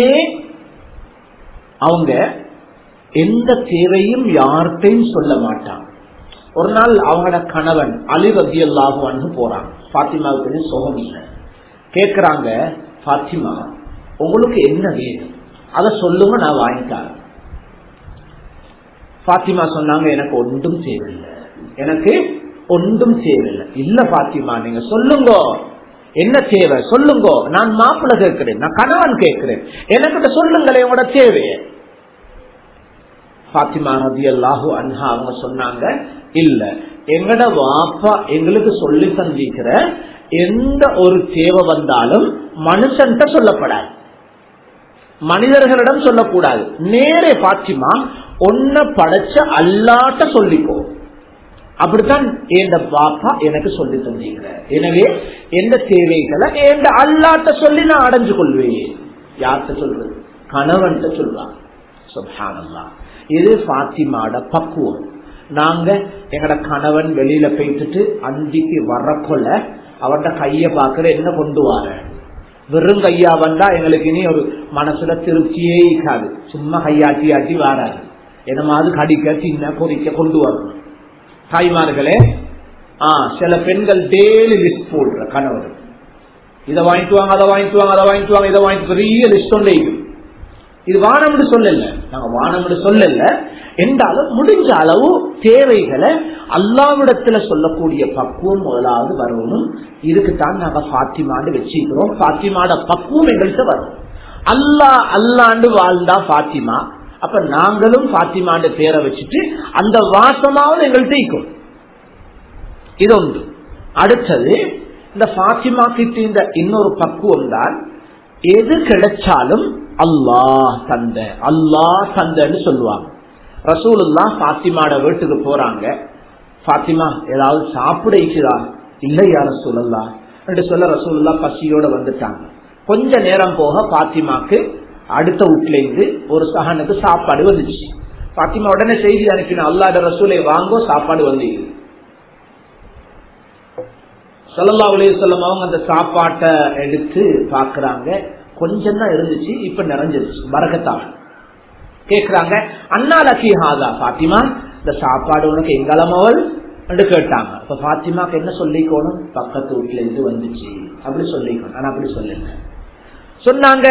அவங்க எந்த தேவையும் யார்கிட்டையும் சொல்ல மாட்டாங்க ஒரு நாள் அவங்களோட கணவன் அலி ரத்தி அல்லாஹுவான்னு போறாங்க பாத்திமாவுக்கு சுகம் இல்லை கேக்குறாங்க பாத்திமா உங்களுக்கு என்ன வேணும் அதை சொல்லுங்க நான் வாங்கித்தாரேன் பாத்திமா சொன்னாங்க எனக்கு ஒன்றும் தேவையில்லை எனக்கு ஒன்றும் தேவையில்லை இல்ல பாத்திமா நீங்க சொல்லுங்க என்ன தேவை சொல்லுங்க நான் மாப்பிள்ள கேட்கிறேன் நான் கணவன் கேட்கிறேன் எனக்கிட்ட சொல்லுங்களேன் உங்களோட தேவை பாத்திமா ரதி அல்லாஹு அன்ஹா அவங்க சொன்னாங்க இல்ல எங்கட வாப்பா எங்களுக்கு சொல்லி தந்திக்கிற எந்த ஒரு தேவை வந்தாலும் மனுஷன்ட்ட சொல்லப்படாது மனிதர்களிடம் சொல்லக்கூடாது நேரே பாத்திமா ஒன்ன படைச்ச அல்லாட்ட சொல்லிக்கோ அப்படித்தான் எந்த பாப்பா எனக்கு சொல்லி தந்தீங்க எனவே எந்த தேவைகளை எந்த அல்லாட்ட சொல்லி நான் அடைஞ்சு கொள்வேன் யார்கிட்ட சொல்றது கணவன்கிட்ட சொல்றான் சுபானல்லா இது பாத்திமாட பக்குவம் நாங்க எங்கட கணவன் வெளியில போயிட்டு அஞ்சிக்கு வரக்கொள்ள அவர்கிட்ட கைய பாக்குற என்ன கொண்டு வர வெறும் கையா வந்தா எங்களுக்கு இனி ஒரு மனசுல திருப்தியே இருக்காது சும்மா கையாட்டி ஆட்டி வராது என்னமாவது கடிக்க தின்ன பொறிக்க கொண்டு வரணும் தாய்மார்களே ஆஹ் சில பெண்கள் டெய்லி லிஸ்ட் போடுற கணவர் இதை வாங்கிட்டு வாங்க அதை வாங்கிட்டு வாங்க அதை வாங்கிட்டு வாங்க இதை வாங்கிட்டு பெரிய லிஸ்ட் ஒன்று இது வானம்னு சொல்லல நாங்க வானம்னு சொல்லல என்றாலும் முடிஞ்ச அளவு தேவைகளை அல்லாவிடத்துல சொல்லக்கூடிய பக்குவம் முதலாவது வரணும் இதுக்குத்தான் நாங்க பாத்திமாண்டு வச்சுக்கிறோம் பாத்திமாட பக்குவம் எங்கள்கிட்ட வரும் அல்லா அல்லாண்டு வாழ்ந்தா பாத்திமா அப்ப நாங்களும் பாத்திமாண்டு பேரை வச்சுட்டு அந்த வாசமாவது எங்கள்கிட்ட இருக்கும் இது ஒன்று அடுத்தது இந்த பாத்திமா கிட்ட இந்த இன்னொரு பக்குவம் தான் எது கிடைச்சாலும் அல்லாஹ் தந்த அல்லாஹ் தந்தன்னு சொல்லுவாங்க ரசூலுல்லா பாத்திமாட வீட்டுக்கு போறாங்க பாத்திமா ஏதாவது சாப்பிட இருக்கிறா இல்லை யார சொல்லலா என்று சொல்ல ரசூலுல்லா பசியோட வந்துட்டாங்க கொஞ்ச நேரம் போக பாத்திமாக்கு அடுத்த வீட்டுல இருந்து ஒரு சகனுக்கு சாப்பாடு வந்துச்சு பாத்திமா உடனே செய்தி அனுப்பின அல்லாட ரசூலை வாங்கோ சாப்பாடு வந்து சொல்லல்லா உலக சொல்லம் அவங்க அந்த சாப்பாட்டை எடுத்து பாக்குறாங்க கொஞ்சம் தான் இருந்துச்சு இப்ப நிறைஞ்சிருச்சு பறக்கத்தான் கேக்குறாங்க அண்ணா லக்கி ஹாதா பாத்திமா இந்த சாப்பாடு உனக்கு எங்களமவள் என்று கேட்டாங்க இப்ப பாத்திமாக்கு என்ன சொல்லிக்கணும் பக்கத்து வீட்டுல இருந்து வந்துச்சு அப்படி சொல்லிக்கணும் ஆனா அப்படி சொல்லுங்க சொன்னாங்க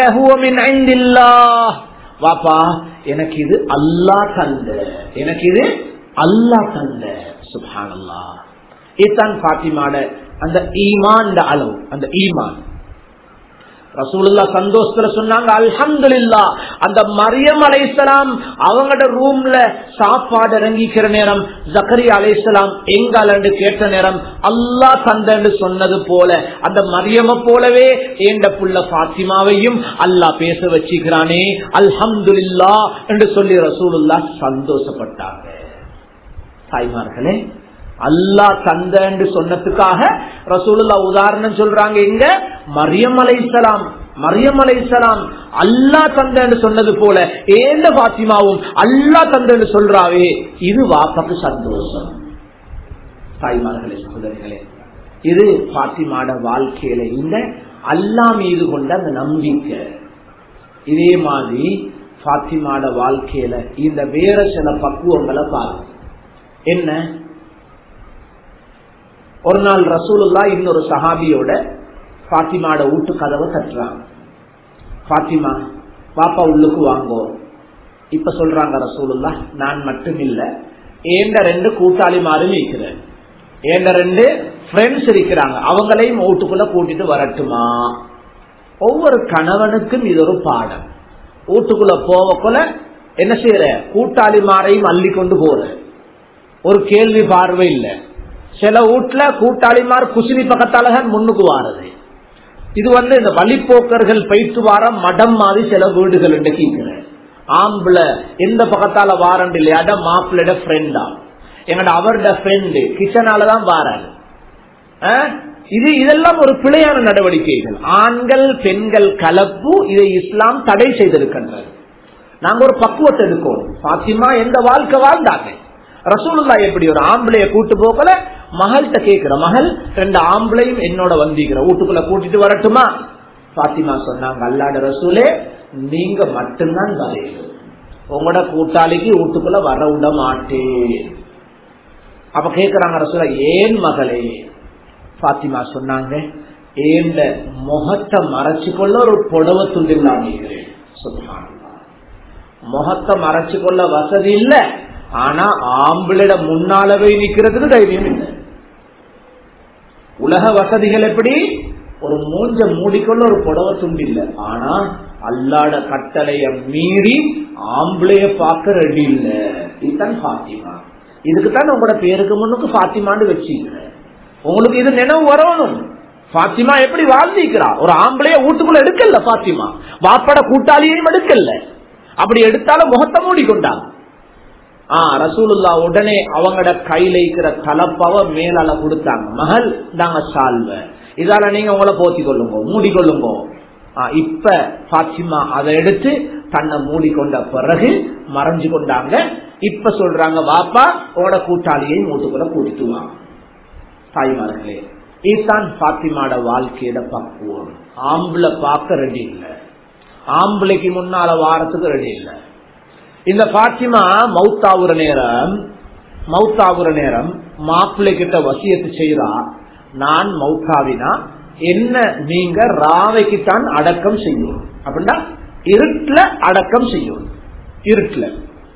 வாப்பா எனக்கு இது அல்லா தந்த எனக்கு இது அல்லா தந்த சுபானல்லா இதுதான் பாத்திமாட அந்த ஈமான் அளவு அந்த ஈமான் ரசூலுல்லா சந்தோஷத்துல சொன்னாங்க அல்ஹம்துலில்லா அந்த மரியம் அலைசலாம் அவங்களோட ரூம்ல சாப்பாடு இறங்கிக்கிற நேரம் ஜக்கரி அலைசலாம் எங்காலன்னு கேட்ட நேரம் அல்லா தந்தன்னு சொன்னது போல அந்த மரியம போலவே ஏண்ட புள்ள பாத்திமாவையும் அல்லா பேச வச்சுக்கிறானே அல்ஹம்துலில்லா என்று சொல்லி ரசூலுல்லா சந்தோஷப்பட்டாங்க தாய்மார்களே அல்லா தந்த என்று சொன்னதுக்காக ரசூலுல்லா உதாரணம் சொல்றாங்க எங்க மரியம் அலைசலாம் மரியம் அலைசலாம் அல்லா தந்த என்று சொன்னது போல ஏந்த பாத்திமாவும் அல்லா தந்த என்று சொல்றாவே இது வாப்பக்கு சந்தோஷம் தாய்மார்களே சகோதரிகளே இது பாத்திமாட வாழ்க்கையில இந்த அல்லா மீது கொண்ட அந்த நம்பிக்கை இதே மாதிரி பாத்திமாட வாழ்க்கையில இந்த வேற சில பக்குவங்களை பாருங்க என்ன ஒரு நாள் ரசூலுல்லா இன்னொரு சஹாபியோட பாத்திமாட வீட்டு கதவை தட்டுறாங்க பாத்திமா பாப்பா உள்ளுக்கு வாங்கோ இப்ப சொல்றாங்க ரசூலுல்லா நான் மட்டும் இல்ல ஏண்ட ரெண்டு கூட்டாளி மாறி இருக்கிறேன் ஏண்ட ரெண்டு ஃப்ரெண்ட்ஸ் இருக்கிறாங்க அவங்களையும் வீட்டுக்குள்ள கூட்டிட்டு வரட்டுமா ஒவ்வொரு கணவனுக்கும் இது ஒரு பாடம் வீட்டுக்குள்ள போவக்குள்ள என்ன செய்யற கூட்டாளி மாறையும் அள்ளி கொண்டு போற ஒரு கேள்வி பார்வை இல்ல சில வீட்டுல கூட்டாளிமார் குசினி பக்கத்தால தான் முன்னுக்கு வாரது இது வந்து இந்த வழிப்போக்கர்கள் பயிற்று வார மடம் மாதிரி சில வீடுகள் கேட்கிற ஆம்பளை எந்த பக்கத்தால வாரண்டு இல்லையாட மாப்பிள்ளோட ஃப்ரெண்டா எங்கட அவரோட ஃப்ரெண்டு கிச்சனாலதான் வாராரு இது இதெல்லாம் ஒரு பிழையான நடவடிக்கைகள் ஆண்கள் பெண்கள் கலப்பு இதை இஸ்லாம் தடை செய்திருக்கின்றது நாங்க ஒரு பக்குவத்தை எடுக்கணும் பாத்திமா எந்த வாழ்க்கை வாழ்ந்தாங்க ரசூலுல்லா எப்படி ஒரு ஆம்பளைய கூட்டு போக்கல மகள்கிட்ட கேக்குற மகள் ரெண்டு ஆம்பளையும் என்னோட வந்திக்கிற வீட்டுக்குள்ள கூட்டிட்டு வரட்டுமா பாத்திமா சொன்னாங்க அல்லாட ரசூலே நீங்க மட்டும்தான் வரையணும் உங்களோட கூட்டாளிக்கு வீட்டுக்குள்ள வர விட மாட்டேன் அப்ப கேக்குறாங்க ரசூலா ஏன் மகளே பாத்திமா சொன்னாங்க ஏண்ட முகத்தை மறைச்சு கொள்ள ஒரு புடவை துண்டு இல்லாம சொன்னாங்க முகத்தை மறைச்சு கொள்ள வசதி இல்ல ஆனா ஆம்பளிட முன்னாலவே நிக்கிறதுக்கு தைரியம் இல்லை உலக வசதிகள் எப்படி ஒரு மூஞ்ச மூடிக்கொள்ள ஒரு புடவை துண்டு இல்ல ஆனா அல்லாட கட்டளைய மீறி ஆம்பளைய பார்க்க ரெடி இல்ல இதுதான் பாத்திமா இதுக்குதான் உங்களோட பேருக்கு முன்னுக்கு பாத்திமான்னு வச்சுக்கிறேன் உங்களுக்கு இது நினைவு வரணும் பாத்திமா எப்படி வாழ்ந்திருக்கிறா ஒரு ஆம்பளைய வீட்டுக்குள்ள எடுக்கல பாத்திமா வாப்பட கூட்டாளியையும் எடுக்கல அப்படி எடுத்தாலும் முகத்தை மூடிக்கொண்டாங்க ஆஹ் ரசூலுல்லா உடனே அவங்களோட கையில இருக்கிற தலப்பாவ மேலால கொடுத்தாங்க மகள் தாங்க சால்வ இதால நீங்க உங்களை போத்தி கொள்ளுங்க மூடிக்கொள்ளுங்க இப்ப பாத்திமா அதை எடுத்து தன்னை மூடிக்கொண்ட பிறகு மறைஞ்சு கொண்டாங்க இப்ப சொல்றாங்க வாப்பா உங்களோட கூட்டாளியை மூட்டுக்குள்ள கூட்டிட்டு வாங்க தாய்மார்களே இதுதான் பாத்திமாட வாழ்க்கையோட பக்குவம் ஆம்பளை பார்க்க ரெடி இல்லை ஆம்பளைக்கு முன்னால வாரத்துக்கு ரெடி இல்லை இந்த பாத்திமா மவுத்தாவுற நேரம் மவுத்தாவுற நேரம் மாப்பிள்ளை கிட்ட வசியத்து செய்யறா நான் மவுத்தாவினா என்ன நீங்க ராவைக்குத்தான் அடக்கம் செய்யும் அப்படின்னா இருட்டுல அடக்கம் செய்யும் இருட்டுல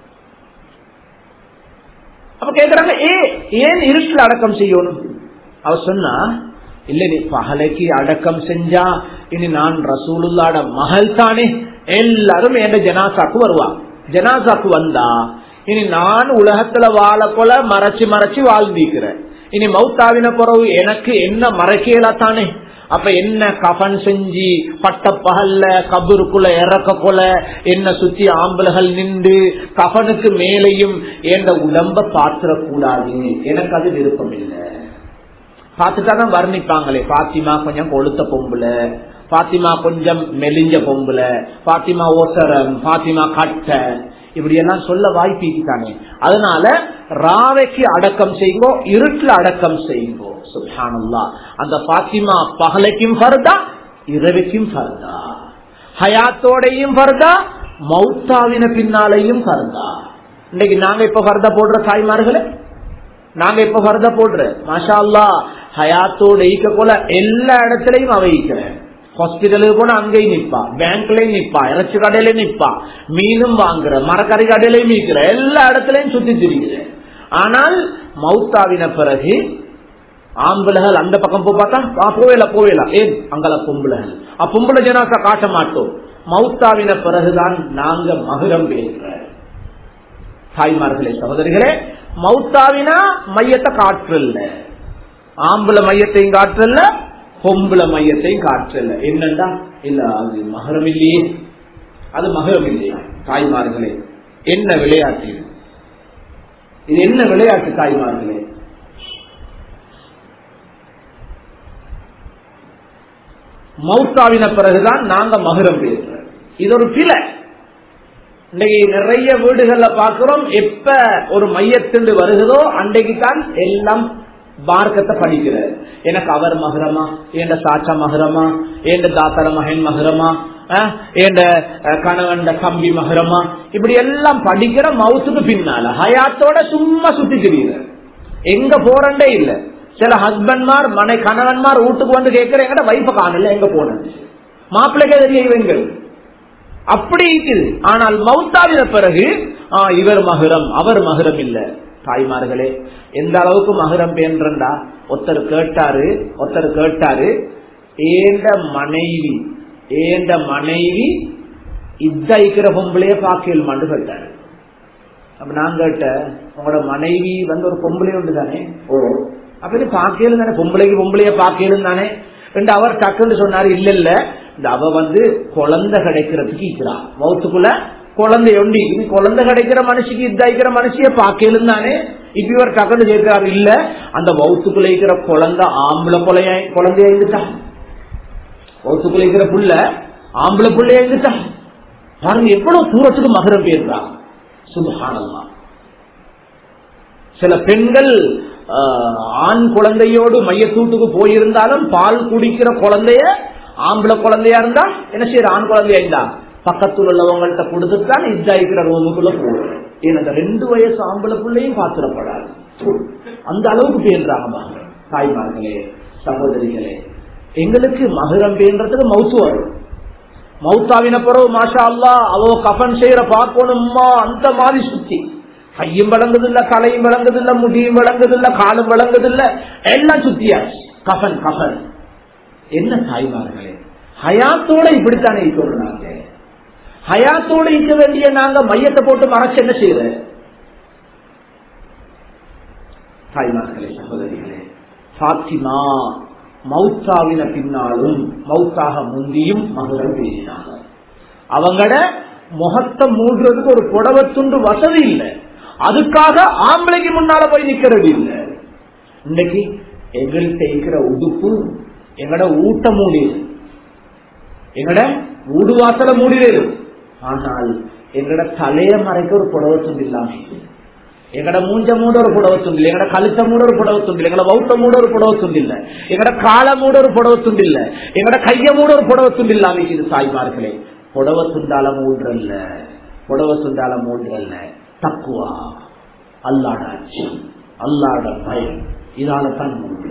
அப்ப கேக்குறாங்க ஏ ஏன் இருட்டுல அடக்கம் செய்யணும் அவ சொன்னா இல்ல நீ பகலைக்கு அடக்கம் செஞ்சா இனி நான் ரசூலுல்லாட மகள் தானே எல்லாரும் என் ஜனாசாக்கு வருவா ஜனாசாக்கு வந்தா இனி நான் உலகத்துல வாழ போல மறைச்சு மறைச்சு வாழ்ந்திருக்கிறேன் இனி மௌத்தாவின பிறகு எனக்கு என்ன மறைக்கலா தானே அப்ப என்ன கஃன் செஞ்சு பட்ட பகல்ல கபருக்குள்ள இறக்க கொல என்ன சுத்தி ஆம்பளைகள் நின்று கஃனுக்கு மேலையும் என்ற உடம்ப பாத்திரக்கூடாது எனக்கு அது விருப்பம் இல்லை பார்த்துட்டாதான் வர்ணிப்பாங்களே பாத்திமா கொஞ்சம் கொளுத்த பொம்புல பாத்திமா கொஞ்சம் மெலிஞ்ச பொம்புல பாத்திமா ஓசரம் பாத்திமா கட்ட இப்படி எல்லாம் சொல்ல வாய்ப்பிட்டானே அதனால ராவைக்கு அடக்கம் செய்யுங்கோ இருட்டுல அடக்கம் செய்யுங்கோ சுல்ஹானல்லா அந்த பாத்திமா பகலைக்கும் ஃபர்தா இரவைக்கும் ஃபர்தா ஹயாத்தோடையும் ஃபர்தா மௌத்தாவின பின்னாலையும் ஃபர்தா இன்னைக்கு நாங்க இப்ப ஃபர்தா போடுற தாய்மார்களே நாங்க இப்ப ஃபர்தா போடுற மாஷா அல்லா ஹயாத்தோட ஈக்க போல எல்லா இடத்துலயும் அவ ஈக்கிறேன் ஹாஸ்பிட்டலுக்கு போனா அங்கேயும் நிப்பா பேங்க்லயும் நிப்பா இறைச்சி கடையிலயும் நிப்பா மீனும் வாங்குற மரக்கறி கடையிலயும் நிற்கிற எல்லா இடத்துலயும் சுத்தி திரிகிற ஆனால் மௌத்தாவின பிறகு ஆம்பளைகள் அந்த பக்கம் போய் பார்த்தா போவேல போவேல ஏன் அங்கல பொம்பளைகள் அப்பொம்பளை ஜனாசா காட்ட மாட்டோம் மௌத்தாவின பிறகுதான் நாங்க மகுரம் பேசுற தாய்மார்களே சகோதரிகளே மௌத்தாவினா மையத்தை காற்றல்ல ஆம்பளை மையத்தையும் காற்றல்ல பொம்பளை மையத்தையும் காற்றல்ல என்னண்டா இல்ல அது மகரம் இல்லையே அது மகரம் இல்லையா தாய்மார்களே என்ன விளையாட்டு இது இது என்ன விளையாட்டு தாய்மார்களே மௌத்தாவின பிறகுதான் நாங்க மகுரம் பேசுறோம் இது ஒரு பிழை இன்னைக்கு நிறைய வீடுகள்ல பாக்குறோம் எப்ப ஒரு மையத்திண்டு வருகிறதோ அன்றைக்கு தான் எல்லாம் மார்க்கத்தை படிக்கிறார் எனக்கு அவர் மகரமா என் சாச்சா மகரமா என் தாத்தர மகன் மகரமா என் கணவன் கம்பி மகரமா இப்படி எல்லாம் படிக்கிற மவுத்துக்கு பின்னால ஹயாத்தோட சும்மா சுத்தி தெரியுது எங்க போறண்டே இல்ல சில ஹஸ்பண்ட்மார் மனை கணவன்மார் வீட்டுக்கு வந்து கேட்கிற எங்கட வைஃப காணல எங்க போனது மாப்பிள்ளைக்கே தெரிய இவங்க அப்படி இருக்குது ஆனால் மௌத்தாவின பிறகு ஆ, இவர் மகுரம் அவர் மகுரம் இல்ல தாய்மார்களே எந்த அளவுக்கு மகுரம் பேன்றா ஒருத்தர் கேட்டாரு ஒருத்தர் கேட்டாரு ஏண்ட மனைவி ஏண்ட மனைவி இத்தைக்கிற பொம்பளைய பாக்கியல்மான்னு கேட்டாரு அப்ப நான் கேட்டேன் உங்களோட மனைவி வந்து ஒரு பொம்பளை உண்டு தானே ஓ அப்ப இது பாக்கியலும் தானே பொம்பளைக்கு பொம்பளைய பாக்கியலும் தானே ரெண்டு அவர் டக்குன்னு சொன்னாரு இல்ல இல்ல இந்த அவ வந்து குழந்தை கிடைக்கிறதுக்கு இருக்கிறான் மௌத்துக்குள்ள குழந்தை ஒண்டி இது குழந்தை கிடைக்கிற மனுஷிக்கு இதாய்க்கிற மனுஷிய பாக்கியலும் தானே இப்ப இவர் டக்குன்னு கேட்கிறாரு இல்ல அந்த வௌத்துக்குள்ள இருக்கிற குழந்தை ஆம்பளை கொலையா குழந்தையா இருந்துட்டா வௌத்துக்குள்ள இருக்கிற புள்ள ஆம்பளை புள்ளையா இருந்துட்டா பாருங்க எவ்வளவு தூரத்துக்கு மகரம் பேருறா சுபஹானல்லா சில பெண்கள் ஆஹ், ஆண் குழந்தையோடு மையத்தூட்டுக்கு போயிருந்தாலும் பால் குடிக்கிற குழந்தைய ஆம்பளை குழந்தையா இருந்தா என்ன செய்யற ஆண் குழந்தையா இருந்தா பக்கத்துல உள்ளவங்கள்ட்ட கொடுத்துட்டான் இதாயிக்கிற ரூமுக்குள்ள போகும் ஏன்னா அந்த ரெண்டு வயசு ஆம்பளை பிள்ளையும் பாத்திரப்படாது அந்த அளவுக்கு பேன்றாங்க தாய்மார்களே சகோதரிகளே எங்களுக்கு மகரம் பேன்றதுக்கு மவுத்து வரும் மௌத்தாவின பிறகு மாஷா அல்லா அவ கஃபன் செய்யற பார்க்கணுமா அந்த மாதிரி சுத்தி கையும் விளங்குதில்ல தலையும் விளங்குதில்ல முடியும் விளங்குதில்ல காலும் விளங்குதில்ல எல்லாம் சுத்தியாச்சு கஃபன் கஃபன் என்ன தாய்மார்களே ஹயாத்தோட இப்படித்தானே இருக்கிறோம் நாங்க ஹயாத்தோட இருக்க வேண்டிய நாங்க மையத்தை போட்டு மறைச்சு என்ன செய்யற தாய்மார்களே சகோதரிகளே பாத்திமா மௌத்தாவின பின்னாலும் மௌத்தாக முந்தியும் மகள் பேசினாங்க அவங்கள முகத்தை மூடுறதுக்கு ஒரு புடவை துண்டு வசதி இல்லை அதுக்காக ஆம்பளைக்கு முன்னால போய் நிக்கிறது இல்லை இன்னைக்கு எங்கள்கிட்ட இருக்கிற உடுப்பு எங்கட ஊட்ட மூடியது எங்கட ஊடு வாசல மூடியது ஆனால் எங்கட தலைய மறைக்க ஒரு புடவை துண்டு இல்லாம இருக்குது. எங்கட மூஞ்ச மூட ஒரு புடவை துண்டு இல்லை எங்கட கழுத்த மூட ஒரு புடவை துண்டு இல்லை எங்கட வௌத்த மூட ஒரு புடவை துண்டு இல்ல எங்கட கால மூட ஒரு புடவை துண்டு இல்ல எங்கட கைய மூட ஒரு புடவை துண்டு இல்லாம இது சாய்மார்களே புடவை துண்டால மூன்றல்ல புடவை துண்டால மூன்றல்ல தக்குவா அல்லாட அச்சம் அல்லாட பயம் இதால தான் மூன்று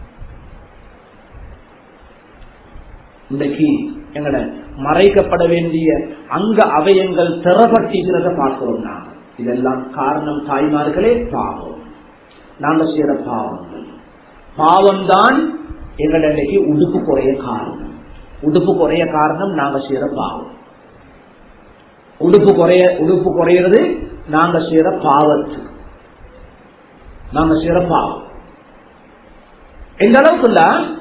இன்றைக்கு எங்கட மறைக்கப்பட வேண்டிய அங்க அவயங்கள் திறப்பட்டிருக்கிறத பார்க்கிறோம் நாங்க இதெல்லாம் காரணம் தாய்மார்களே பாவம் நாங்க செய்யற பாவங்கள் பாவம் தான் எங்கட இன்னைக்கு உடுப்பு குறைய காரணம் உடுப்பு குறைய காரணம் நாங்க செய்யற பாவம் உடுப்பு குறைய உடுப்பு குறையிறது நாங்க செய்யற பாவத்து நாங்க செய்யற பாவம் எந்த அளவுக்குல்ல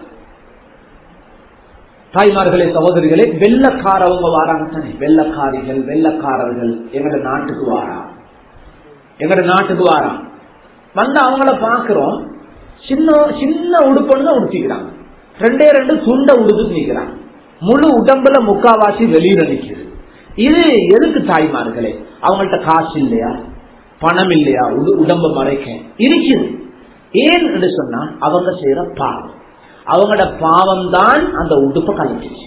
தாய்மார்களே சகோதரிகளே வெள்ளக்காரவங்க வாராங்க தானே வெள்ளக்காரிகள் வெள்ளக்காரர்கள் எங்கட நாட்டுக்கு வாரா எங்கட நாட்டுக்கு வாரா வந்து அவங்கள பாக்குறோம் சின்ன சின்ன உடுப்புன்னு தான் உடுத்திக்கிறாங்க ரெண்டே ரெண்டு துண்டை உடுத்து நிக்கிறாங்க முழு உடம்புல முக்காவாசி வெளியில நிக்குது இது எதுக்கு தாய்மார்களே அவங்கள்ட்ட காசு இல்லையா பணம் இல்லையா உடு- உடம்ப மறைக்க இருக்குது ஏன் என்று சொன்னா அவங்க செய்யற பாவம் அவங்களோட பாவம் தான் அந்த உடுப்பை கழிச்சிச்சு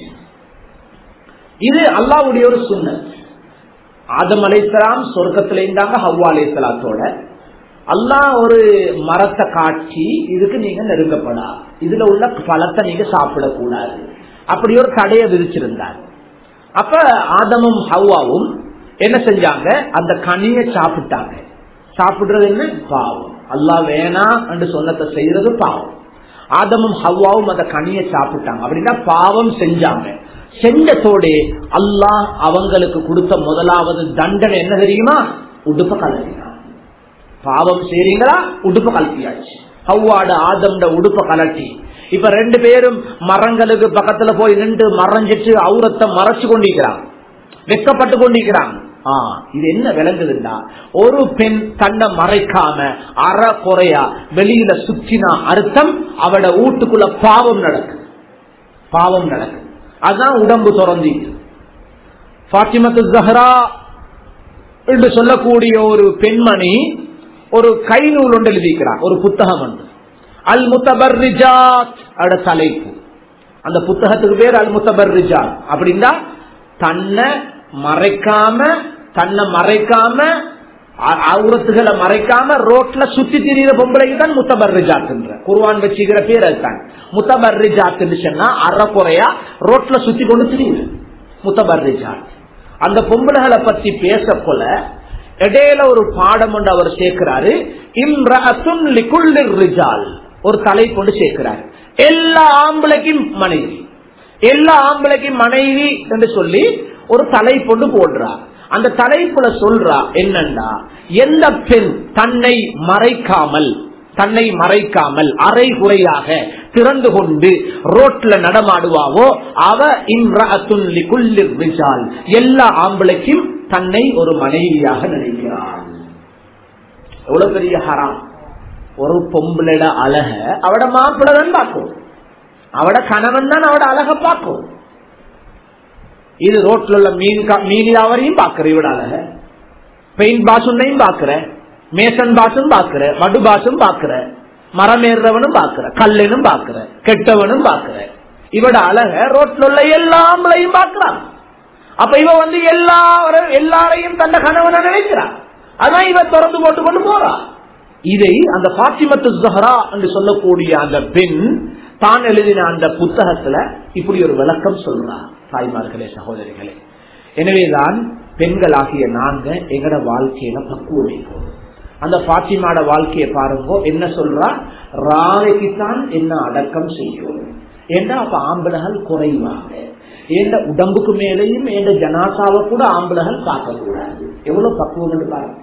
இது அல்லாவுடைய ஒரு சுண்ணத் ஆதம் அலைசலாம் சொர்க்கத்துல இருந்தாங்க ஹவ்வா அலைசலாத்தோட அல்லாஹ் ஒரு மரத்தை காட்சி இதுக்கு நீங்க நெருங்கப்படா இதுல உள்ள பழத்தை நீங்க சாப்பிடக்கூடாது அப்படி ஒரு தடையை விதிச்சிருந்தார் அப்ப ஆதமும் ஹவ்வாவும் என்ன செஞ்சாங்க அந்த கனியை சாப்பிட்டாங்க சாப்பிடுறது என்ன பாவம் அல்லாஹ் வேணாம் என்று சொன்னதை செய்யறது பாவம் ஆதமும் ஹவ்வாவும் அந்த கனியை சாப்பிட்டாங்க அப்படின்னா பாவம் செஞ்சாங்க செஞ்சத்தோட அல்லாஹ் அவங்களுக்கு கொடுத்த முதலாவது தண்டனை என்ன தெரியுமா உடுப்ப கலரினா பாவம் செய்றீங்களா உடுப்ப கலட்டியாச்சு ஹவ்வாட ஆதம்ட உடுப்ப கலட்டி இப்ப ரெண்டு பேரும் மரங்களுக்கு பக்கத்துல போய் நின்று மறைஞ்சிட்டு அவுரத்தை மறைச்சு கொண்டிருக்கிறாங்க வெக்கப்பட்டு கொண்டிருக்கிறாங்க ஆ, இது என்ன விளங்குதுண்டா ஒரு பெண் தன்னை மறைக்காம அற குறையா வெளியில சுற்றினா அர்த்தம் அவட வீட்டுக்குள்ள பாவம் நடக்குது பாவம் நடக்குது அதான் உடம்பு திறந்தி பாத்திமத்து ஜஹரா என்று சொல்லக்கூடிய ஒரு பெண்மணி ஒரு கை நூல் ஒன்று எழுதிக்கிறார் ஒரு புத்தகம் ஒன்று அல் முத்தபர்ரிஜாத் அட தலைப்பு அந்த புத்தகத்துக்கு பேர் அல் முத்தபர்ரிஜாத் அப்படின்னா தன்னை மறைக்காம தன்னை மறைக்காம அ- அவுரத்துகளை மறைக்காம ரோட்ல சுத்தி திரியிற பொம்பளைக்கு தான் முத்தபர்ரிஜாத்ன்ற குர்வான் வச்சுக்கிற பேர் அதுதான் முத்தபர்ரிஜாத் சொன்னா அறக்குறையா ரோட்ல சுத்தி கொண்டு திரியுது முத்தபர்ரிஜாத் அந்த பொம்பளைகளை பத்தி பேசக்கொள்ள இடையில ஒரு பாடம் ஒன்று அவர் சேர்க்கிறாரு இம்ரஅத்துன் லிகுல்லிர் ரிஜால் ஒரு தலை கொண்டு சேர்க்கிறார் எல்லா ஆம்பளைக்கும் மனைவி எல்லா ஆம்பளைக்கும் மனைவி என்று சொல்லி ஒரு தலை கொண்டு போடுறார் அந்த தலைப்புல சொல்றா என்னன்னா எந்த பெண் தன்னை மறைக்காமல் தன்னை மறைக்காமல் அரை குறையாக திறந்து கொண்டு ரோட்ல நடமாடுவாவோ அவ இம்ரால் எல்லா ஆம்பளைக்கும் தன்னை ஒரு மனைவியாக நினைக்கிறாள் எவ்வளவு பெரிய ஹராம் ஒரு பொம்பளட அழக அவட மாப்பிள்ள தான் பார்க்கும் அவட கணவன் தான் அவட அழக பார்க்கும் இது ரோட்ல உள்ள மீன் மீனியாவரையும் பாக்குற இவட அழக பெயிண்ட் பாசுன்னையும் பாக்குற மேசன் பாசும் பாக்குற மடு பாசும் பாக்குற மரமேறவனும் பாக்குற கல்லனும் பாக்குற கெட்டவனும் பாக்குற இவட அழக ரோட்ல உள்ள எல்லாம்பளையும் பாக்குறான் அப்ப இவ வந்து எல்லாரும் எல்லாரையும் தந்த கணவனை நினைக்கிறான் அதான் இவ திறந்து போட்டு கொண்டு போறான் இதை அந்த பாத்திமத்து ஜஹரா என்று சொல்லக்கூடிய அந்த பெண் தான் எழுதின அந்த புத்தகத்துல இப்படி ஒரு விளக்கம் சொல்றான் தாய்மார்களே சகோதரிகளே எனவேதான் பெண்களாகிய நாங்க எங்கட வாழ்க்கையில பக்குவம் வைப்போம் அந்த பாத்திமாட வாழ்க்கையை பாருங்க என்ன சொல்றா ராவைக்குத்தான் என்ன அடக்கம் செய்யும் ஏண்டா அப்ப ஆம்பளைகள் குறைவாங்க எந்த உடம்புக்கு மேலேயும் எந்த ஜனாசாவை கூட ஆம்பளைகள் பார்க்க கூடாது எவ்வளவு பக்குவம் பாருங்க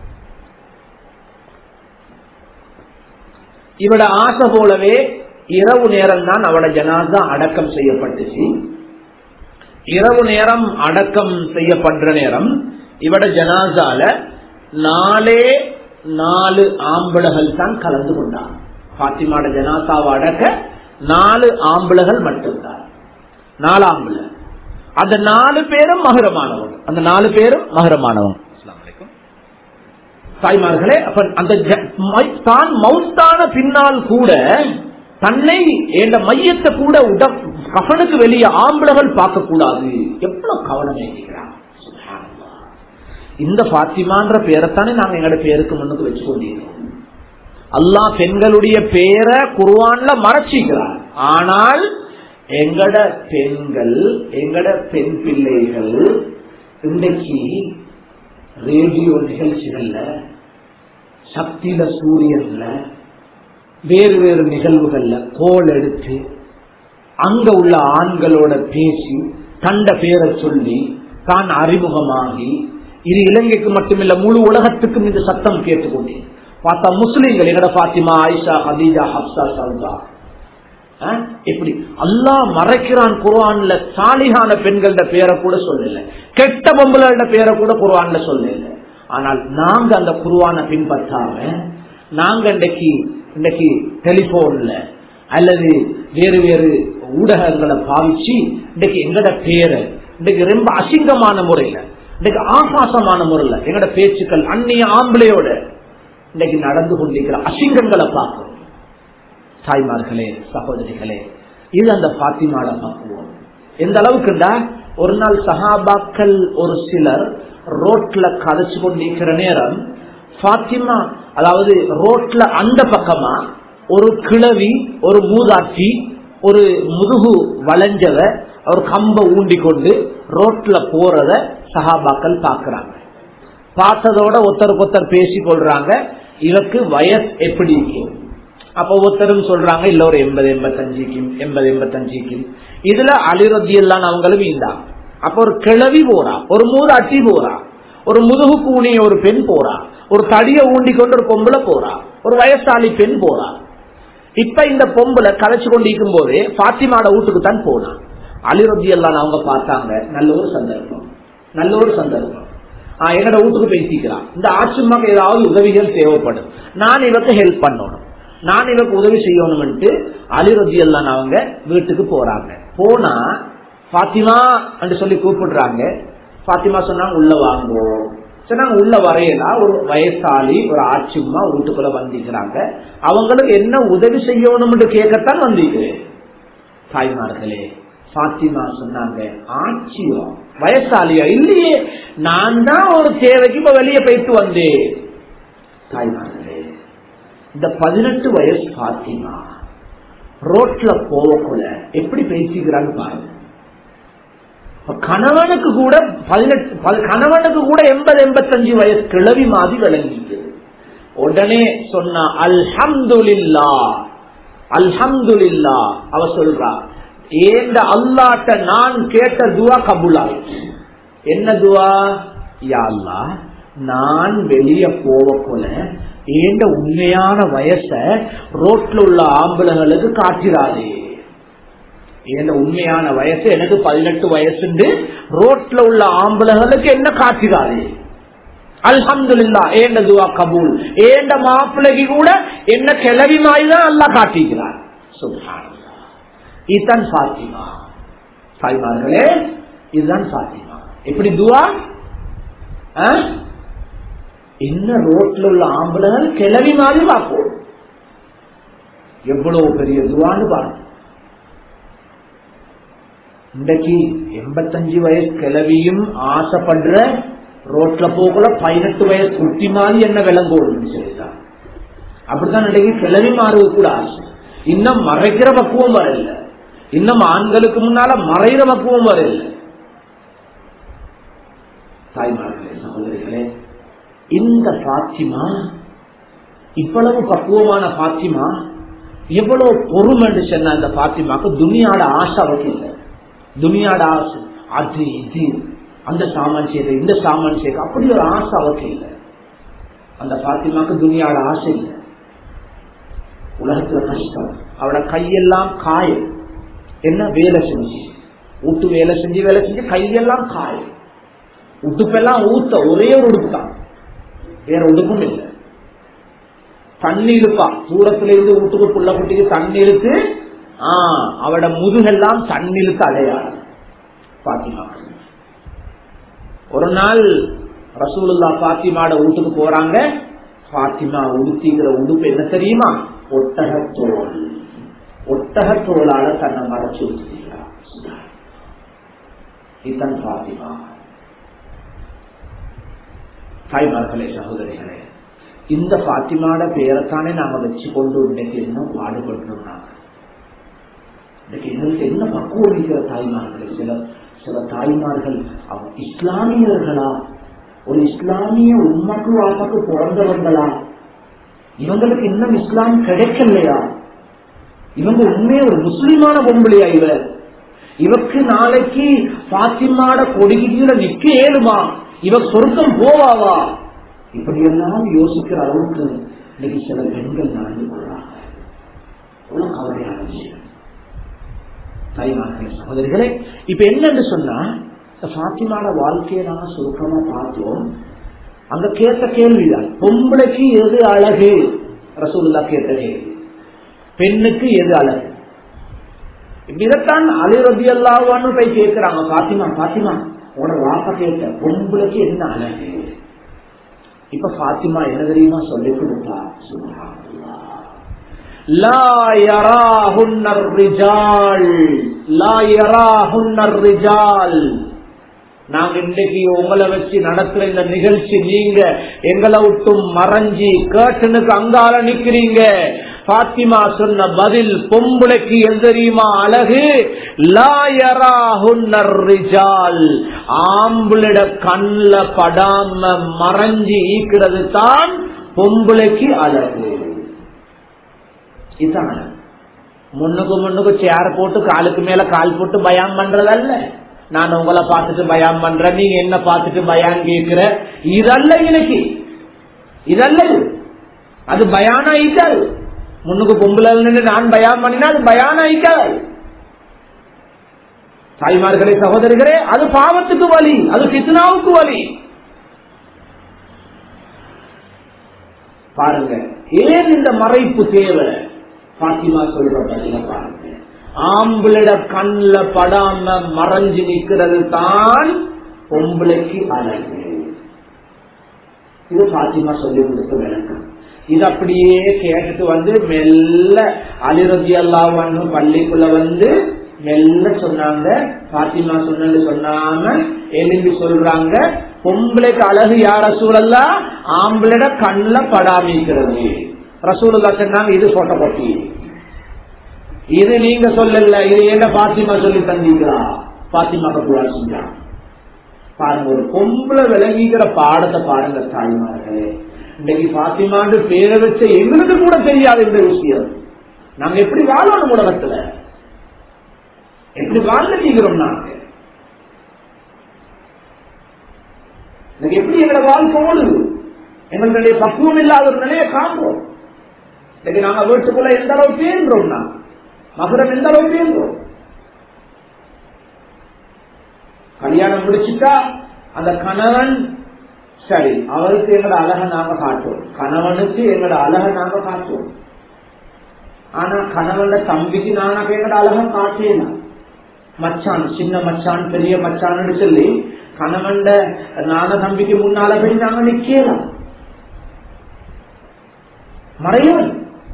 இவட ஆசை போலவே இரவு நேரம் தான் அவட ஜனாசா அடக்கம் செய்யப்பட்டுச்சு இரவு நேரம் அடக்கம் செய்யப்படுற நேரம் இவட ஜனாசால நாலே நாலு ஆம்பளகள் தான் கலந்து கொண்டார் பாத்திமாட ஜனாசாவை அடக்க நாலு ஆம்பளகள் மட்டும்தான் நாலு ஆம்பளை அந்த நாலு பேரும் மகரமானவங்க அந்த நாலு பேரும் மகரமானவங்க தாய்மார்களே அப்ப அந்த தான் மவுத்தான பின்னால் கூட தன்னை என்ற மையத்தை கூட உட கஃனுக்கு வெளியே ஆம்பளகள் பார்க்க கூடாது எவ்வளவு கவனம் வைக்கிறான் இந்த பாத்திமான்ற பேரைத்தானே நாங்க எங்களோட பேருக்கு முன்னுக்கு வச்சு கொண்டிருக்கோம் அல்லா பெண்களுடைய பேரை குருவான்ல மறைச்சிக்கிறார் ஆனால் எங்கட பெண்கள் எங்கட பெண் பிள்ளைகள் இன்றைக்கு ரேடியோ நிகழ்ச்சிகள்ல சக்தியில சூரியன்ல வேறு வேறு நிகழ்வுகள்ல கோல் எடுத்து அங்க உள்ள ஆண்களோட பேசி கண்ட பேரை சொல்லி தான் அறிமுகமாகி இது இலங்கைக்கு மட்டுமில்ல முழு உலகத்துக்கும் இந்த சத்தம் கேட்டுக்கொண்டேன் பார்த்தா முஸ்லீம்கள் எங்கட பாத்திமா ஆயிஷா ஹதீஜா ஹப்சா சல்தா எப்படி அல்லா மறைக்கிறான் குர்ஆன்ல சாலிகான பெண்களோட பேரை கூட சொல்லல கெட்ட பொம்பளோட பேரை கூட குர்ஆன்ல சொல்லல ஆனால் நாங்க அந்த குருவான பின்பற்றாம நாங்க இன்றைக்கு இன்றைக்கு டெலிபோன்ல அல்லது வேறு வேறு ஊடகங்களை பாவிச்சு இன்றைக்கு எங்கட பேரை இன்றைக்கு ரொம்ப அசிங்கமான முறையில இன்றைக்கு ஆபாசமான முறையில எங்கட பேச்சுக்கள் அந்நிய ஆம்பளையோட இன்னைக்கு நடந்து கொண்டிருக்கிற அசிங்கங்களை பார்க்கும் தாய்மார்களே சகோதரிகளே இது அந்த பாத்திமாட பக்குவம் எந்த அளவுக்குண்டா ஒரு நாள் சஹாபாக்கள் ஒரு சிலர் ரோட்ல கதைச்சு கொண்டிருக்கிற நேரம் பாத்திமா அதாவது ரோட்ல அந்த பக்கமா ஒரு கிழவி ஒரு மூதாட்சி ஒரு முதுகு வளைஞ்சவ ஒரு கம்ப ஊண்டி கொண்டு ரோட்ல போறத சஹாபாக்கள் பாக்குறாங்க பார்த்ததோட ஒருத்தருக்கு ஒருத்தர் பேசி கொள்றாங்க இவக்கு வயசு எப்படி இருக்கும் அப்ப ஒருத்தரும் சொல்றாங்க இல்ல ஒரு எண்பது எண்பத்தஞ்சுக்கும் எண்பது எண்பத்தஞ்சுக்கும் இதுல அலிரத்தி எல்லாம் அவங்களும் இந்தாங்க அப்ப ஒரு கிழவி போறா ஒரு மூதாட்டி போறா ஒரு முதுகு கூணிய ஒரு பெண் போறா ஒரு தடிய ஊண்டி கொண்டு ஒரு பொம்பளை போறா ஒரு வயசாளி பெண் போறா இப்ப இந்த பொம்பளை கலைச்சு கொண்டிருக்கும் போதே பாத்திமாட வீட்டுக்கு தான் போனா அலிரத்தி எல்லாம் அவங்க பார்த்தாங்க நல்ல ஒரு சந்தர்ப்பம் நல்ல ஒரு சந்தர்ப்பம் என்னோட வீட்டுக்கு பேசிக்கிறான் இந்த ஆட்சிமாக்கு ஏதாவது உதவிகள் தேவைப்படும் நான் இவக்கு ஹெல்ப் பண்ணணும் நான் இவக்கு உதவி செய்யணும்ட்டு அலிரத்தி எல்லாம் அவங்க வீட்டுக்கு போறாங்க போனா பாத்திமா என்று சொல்லி கூப்பிடுறாங்க பாத்திமா சொன்னாங்க உள்ள வாங்குவோம் சொன்னாங்க உள்ள வரையலாம் ஒரு வயசாளி ஒரு ஆட்சிமா வீட்டுக்குள்ள வந்திருக்கிறாங்க அவங்களுக்கு என்ன உதவி செய்யணும்னு கேட்கத்தான் வந்திருக்கிறேன் தாய்மார்களே பாத்திமா சொன்னாங்க ஆட்சியோ வயசாலியா இல்லையே நான் தான் ஒரு தேவைக்கு இப்ப வெளியே போயிட்டு வந்தேன் தாய்மார்களே இந்த பதினெட்டு வயசு பாத்திமா ரோட்ல போகக்குள்ள எப்படி பேசிக்கிறான்னு பாருங்க கணவனுக்கு கூட பதினெட்டு கணவனுக்கு கூட எண்பது எண்பத்தஞ்சு வயசு கிளவி மாதிரி விளங்கிட்டு உடனே சொன்னா அல்ஹம்துலில்லா அல்ஹம்துலில்லா அவ சொல்றா ஏந்த அல்லாட்ட நான் கேட்ட துவா கபுலாயிடுச்சு என்ன துவா யா அல்லாஹ் நான் வெளிய போக போல ஏண்ட உண்மையான வயச ரோட்ல உள்ள ஆம்பளைகளுக்கு காட்டிடாதே ஏண்ட உண்மையான வயசு எனக்கு பதினெட்டு வயசுண்டு ரோட்ல உள்ள ஆம்பளைகளுக்கு என்ன காட்டிடாதே அல்ஹம்துல்லா ஏண்ட துவா கபூல் ஏண்ட மாப்பிள்ளைக்கு கூட என்ன கிளவி மாதிரி தான் அல்லா காட்டிக்கிறார் சுப்ஹானல்லாஹ். இதுதான் சாத்திமா தாய்மார்களே இதுதான் சாத்திமா எப்படி துவா ஆ? என்ன ரோட்ல உள்ள ஆம்பளைகள் கிளவி மாதிரி பார்ப்போம் எவ்வளவு பெரிய துவான்னு பாருங்க இன்றைக்கு எண்பத்தஞ்சு வயசு கிளவியும் ஆசைப்படுற ரோட்ல போகல பதினெட்டு வயசு குட்டி மாதிரி என்ன விளங்கோடுன்னு சொல்லிட்டான் அப்படித்தான் இன்றைக்கு கிளவி மாறுவது கூட ஆசை இன்னும் மறைக்கிற பக்குவம் வரல இன்னும் ஆண்களுக்கு முன்னால மறைகிற பக்குவம் வரல தாய்மார்களே சகோதரிகளே இந்த பாத்திமா இவ்வளவு பக்குவமான பாத்திமா எவ்வளவு பொறுமைன்னு சொன்ன அந்த பாத்திமாக்கு துனியாட ஆசை அவருக்கு இல்லை துனியாட ஆசை அது இது அந்த சாமான் செய்த இந்த சாமான் செய்த அப்படி ஒரு ஆசை அவருக்கு இல்லை அந்த பாத்திமாக்கு துனியாட ஆசை இல்லை உலகத்துல கஷ்டம் அவட கையெல்லாம் காயம் என்ன வேலை செஞ்சு வீட்டு வேலை செஞ்சு வேலை செஞ்சு கையெல்லாம் காயம் உடுப்பெல்லாம் ஊத்த ஒரே ஒரு உடுப்பு தான் வேற உடுப்பும் இல்லை தண்ணி இழுப்பா தூரத்துல இருந்து வீட்டுக்கு புள்ள குட்டிக்கு தண்ணி இழுத்து ஆஹ் அவட முதுகெல்லாம் தண்ணி இழுத்து அடையாள பாத்திமா ஒரு நாள் ரசூலுல்லா பாத்திமாட வீட்டுக்கு போறாங்க பாத்திமா உடுத்திக்கிற உடுப்பு என்ன தெரியுமா ஒட்டகத்தோல் ஒட்டகத்தோலால தன்னை மறைச்சு உடுத்திக்கிறார் இதுதான் பாத்திமா தாய்மார்களே சகோதரிகளே இந்த பாத்திமாட பேரைத்தானே நாம வச்சு கொண்டு இன்னைக்கு என்ன பாடுபடுறோம் நாங்க இன்னைக்கு எங்களுக்கு என்ன பக்குவம் இருக்கிற தாய்மார்களே சில சில தாய்மார்கள் அவங்க இஸ்லாமியர்களா ஒரு இஸ்லாமிய உண்மைக்கு வாசக்கு பிறந்தவர்களா இவங்களுக்கு இன்னும் இஸ்லாம் கிடைக்கலையா இவங்க உண்மையே ஒரு முஸ்லிமான பொம்பளையா இவர் இவருக்கு நாளைக்கு பாத்திமாட கொடிகிற நிக்க ஏழுமா இவ சொர்க்கம் போவாவா இப்படி எல்லாம் யோசிக்கிற அளவுக்கு இன்னைக்கு சில பெண்கள் நடந்து கொள்றாங்க அவ்வளவு கவலையான விஷயம் தாய்மார்களே சகோதரிகளே இப்ப என்னன்னு சொன்னா இந்த பாத்திமாட வாழ்க்கையை நாம சுருக்கமா பார்த்தோம் அங்க கேட்ட கேள்விதான் பொம்பளைக்கு எது அழகு ரசூலுல்லா கேட்ட கேள்வி பெண்ணுக்கு எது அழகு இப்படித்தான் அலிரதி அல்லாவான்னு போய் கேட்கிறாங்க பாத்திமா பாத்திமா உன வாப்ப கேட்ட பொம்பளைக்கு என்ன அழகு இப்ப பாத்திமா என்ன தெரியுமா சொல்லி கொடுத்தா லா யராஹுன்னர் ரிஜால் லா யராஹுன்னர் ரிஜால் நாங்க இன்றைக்கு உங்களை வச்சு நடத்துற இந்த நிகழ்ச்சி நீங்க எங்களை விட்டும் மறைஞ்சி கேட்டனுக்கு அங்கால நிக்கிறீங்க பாத்திமா சொன்ன பதில் பொம்பளைக்கு எது தெரியுமா அழகு ரிஜால் ஆம்பளிட கண்ல படாம மறைஞ்சி ஈக்கிறது தான் பொம்பளைக்கு அழகு இதுதான் அழகு முன்னுக்கு முன்னுக்கு சேர் போட்டு காலுக்கு மேல கால் போட்டு பயம் பண்றதல்ல நான் உங்களை பார்த்துட்டு பயம் பண்றேன் நீங்க என்ன பார்த்துட்டு பயான் கேட்கிற இதல்ல இன்னைக்கு இதல்ல இது. அது பயானா ஐக்காது முன்னுக்கு பொம்பளை நின்று நான் பயான் பண்ணினா அது பயானா ஐக்காது தாய்மார்களே சகோதரிகளே அது பாவத்துக்கு வழி அது கித்னாவுக்கு வழி பாருங்க ஏன் இந்த மறைப்பு தேவை பாத்திமா சொல்ற பதில பாருங்க ஆம்பளிட கண்ல படாம மறைஞ்சு நிக்கிறது தான் பொம்பளைக்கு அழகு இது பாத்திமா சொல்லி கொடுத்த விளக்கம் இது அப்படியே கேட்டுட்டு வந்து மெல்ல அலிரதி அல்லாவான்னு பள்ளிக்குள்ள வந்து மெல்ல சொன்னாங்க பாத்திமா சொன்னது சொன்னாம எழுதி சொல்றாங்க பொம்பளைக்கு அழகு யார் ரசூலல்லா ஆம்பளைட கண்ல படாமிக்கிறது ரசூலுல்லா சொன்னாங்க இது போட்ட கொட்டி இது நீங்க சொல்லல இது என்ன பாத்திமா சொல்லி தந்தீங்களா பாத்திமாக்க துவா செஞ்சாங்க பாருங்க ஒரு பொம்பளை விளங்கிக்கிற பாடத்தை பாருங்க தாய்மார்களே இன்னைக்கு பாத்திமாண்டு பேரை வச்ச எங்களுக்கு கூட தெரியாது இந்த விஷயம் நாங்க எப்படி வாழணும் உலகத்துல எப்படி வாழ்ந்துக்கிறோம் நாங்க இன்னைக்கு எப்படி எங்களை வாழ்க்கை ஓடுது எங்களுடைய பக்குவம் இல்லாத ஒரு நிலையை காண்போம் இன்னைக்கு நாங்க வீட்டுக்குள்ள எந்த அளவு பேருன்றோம்னா மகரம் எந்த அளவு பேருன்றோம் கல்யாணம் முடிச்சுட்டா அந்த கணவன் சரி அவருக்கு எங்களோட அழக நாங்க காட்டுவோம் கணவனுக்கு எங்களோட அழக நாங்க காட்டுவோம் ஆனா கணவனோட தம்பிக்கு நாங்க எங்களோட அழக காட்டலாம் மச்சான் சின்ன மச்சான் பெரிய மச்சான்னு சொல்லி கணவன்ட நான தம்பிக்கு முன்னால போய் நாங்க நிக்கலாம் மறையும்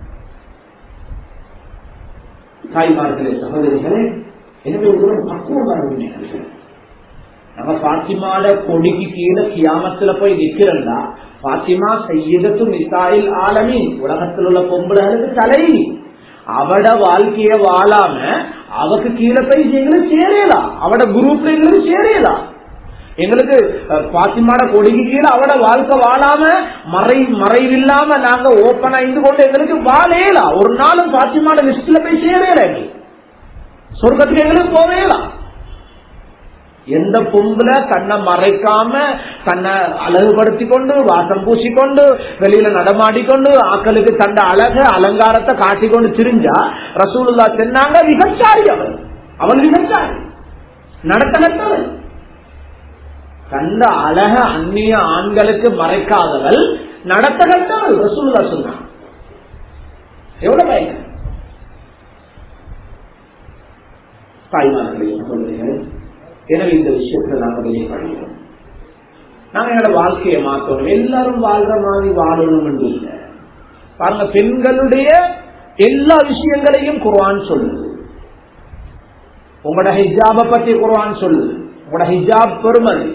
தாய்மார்களே சகோதரிகளே எனவே ஒரு பக்குவம் நீங்கள் நம்ம பாத்திமாட கொடிக்கு கீழே கியாமத்துல போய் நிக்கிறண்டா பாத்திமா செய்யதத்து மிசாயில் ஆலமி உலகத்தில் உள்ள பொம்பளைகளுக்கு தலை அவட வாழ்க்கைய வாழாம அவக்கு கீழே போய் எங்களுக்கு சேரலாம் அவட குரூப்ல எங்களுக்கு சேரலாம் எங்களுக்கு பாத்திமாட கொடிக்கு கீழே அவட வாழ்க்கை வாழாம மறை மறைவில்லாம நாங்க ஓப்பனா இருந்து கொண்டு எங்களுக்கு வாழலாம் ஒரு நாளும் பாத்திமாட லிஸ்ட்ல போய் சேரல எங்களுக்கு சொர்க்கத்துக்கு எங்களுக்கு போவேலாம் எந்த பொம்புல தன்னை மறைக்காம தன்னை அழகுபடுத்தி கொண்டு வாசம் பூசிக்கொண்டு வெளியில நடமாடிக்கொண்டு ஆக்களுக்கு தண்ட அழக அலங்காரத்தை காட்டிக்கொண்டு திரிஞ்சா ரசூலுல்லா சொன்னாங்க விபச்சாரி அவன் அவன் விபச்சாரி நடத்த நட்டவன் கண்ட அழக அந்நிய ஆண்களுக்கு மறைக்காதவள் நடத்த கட்டவள் ரசூலுல்லா சொன்னான் எவ்வளவு பயன் தாய்மார்களே சொல்லுங்கள் எனவே இந்த விஷயத்துல நாங்க வெளிப்படுகிறோம் நாங்க எங்களோட வாழ்க்கையை மாற்றணும் எல்லாரும் வாழ்ற மாதிரி வாழணும் என்று இல்லை பாருங்க பெண்களுடைய எல்லா விஷயங்களையும் குர்ஆன் சொல்லுது உங்களோட ஹிஜாப பத்தி குர்ஆன் சொல்லுது உங்களோட ஹிஜாப் பெருமதி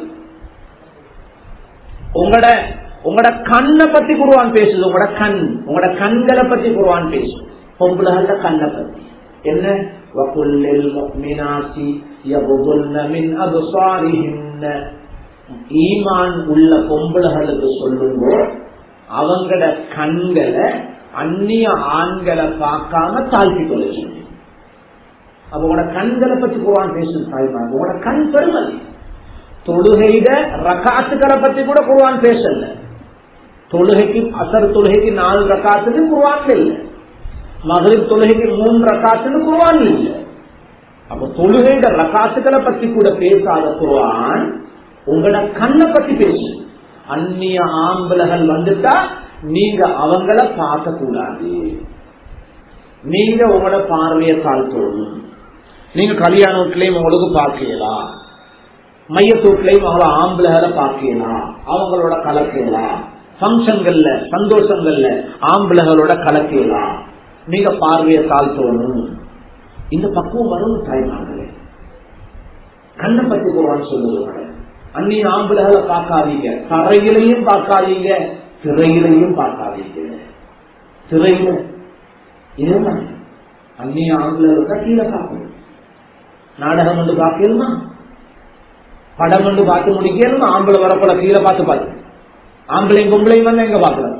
உங்களோட உங்களோட கண்ணை பத்தி குருவான் பேசுது உங்களோட கண் உங்களோட கண்களை பத்தி குருவான் பேசுது பொம்பளைகள கண்ணை பத்தி என்ன وَقُلِّ الْمُؤْمِنَاتِ يَغْضُضْنَ مِنْ أَبْصَارِهِنَّ ஈமான் உள்ள பொம்பளைகளுக்கு சொல்லும்போ அவங்களோட கண்களை அந்நிய ஆண்களை பார்க்காம தாழ்த்தி கொள்ள சொல்லி அப்ப உங்களோட கண்களை பத்தி குருவான் பேசுது தாய்மார் உங்களோட கண் பெருமதி தொழுகையிட ரகாத்துக்களை பத்தி கூட குருவான் பேசல தொழுகைக்கு அசர் தொழுகைக்கு நாலு ரகாத்துக்கு குருவான் இல்லை மகளிர் தொழுகைக்கு மூன்று ரகாத்துக்கு குருவான் இல்லை அப்ப தொழுகையிட ரகாத்துக்களை பத்தி கூட பேசாத குருவான் உங்களோட கண்ணை பத்தி பேசு அந்நிய ஆம்பளைகள் வந்துட்டா நீங்க அவங்கள பார்க்க கூடாது நீங்க உங்களோட பார்வையை தாழ்த்தணும் நீங்க கல்யாண வீட்லயும் உங்களுக்கு பார்க்கலாம் மையத்தூட்லையும் அவங்கள ஆம்பளைகளை பார்க்கலாம் அவங்களோட கலக்கலாம் பங்கன்கள்ல சந்தோஷங்கள்ல ஆம்பளைகளோட கலக்கலாம் நீங்க பார்வையை தாழ்த்தணும் இந்த பக்குவம் வரும் தாய்மார்களே கண்ணை பத்தி போவான்னு சொல்லுவாங்க அந்நிய ஆம்பளைகளை பார்க்காதீங்க தரையிலையும் பார்க்காதீங்க திரையிலையும் பார்க்காதீங்க திரையில இதுதான் அந்நிய ஆம்பளை கீழே பார்க்கணும் நாடகம் வந்து பார்க்கணுமா படம் வந்து பார்த்து முடிக்கணும் ஆம்பளை வரப்போல கீழே பார்த்து பார்த்து ஆம்பளையும் பொம்பளையும் வந்து எங்க பார்க்கலாம்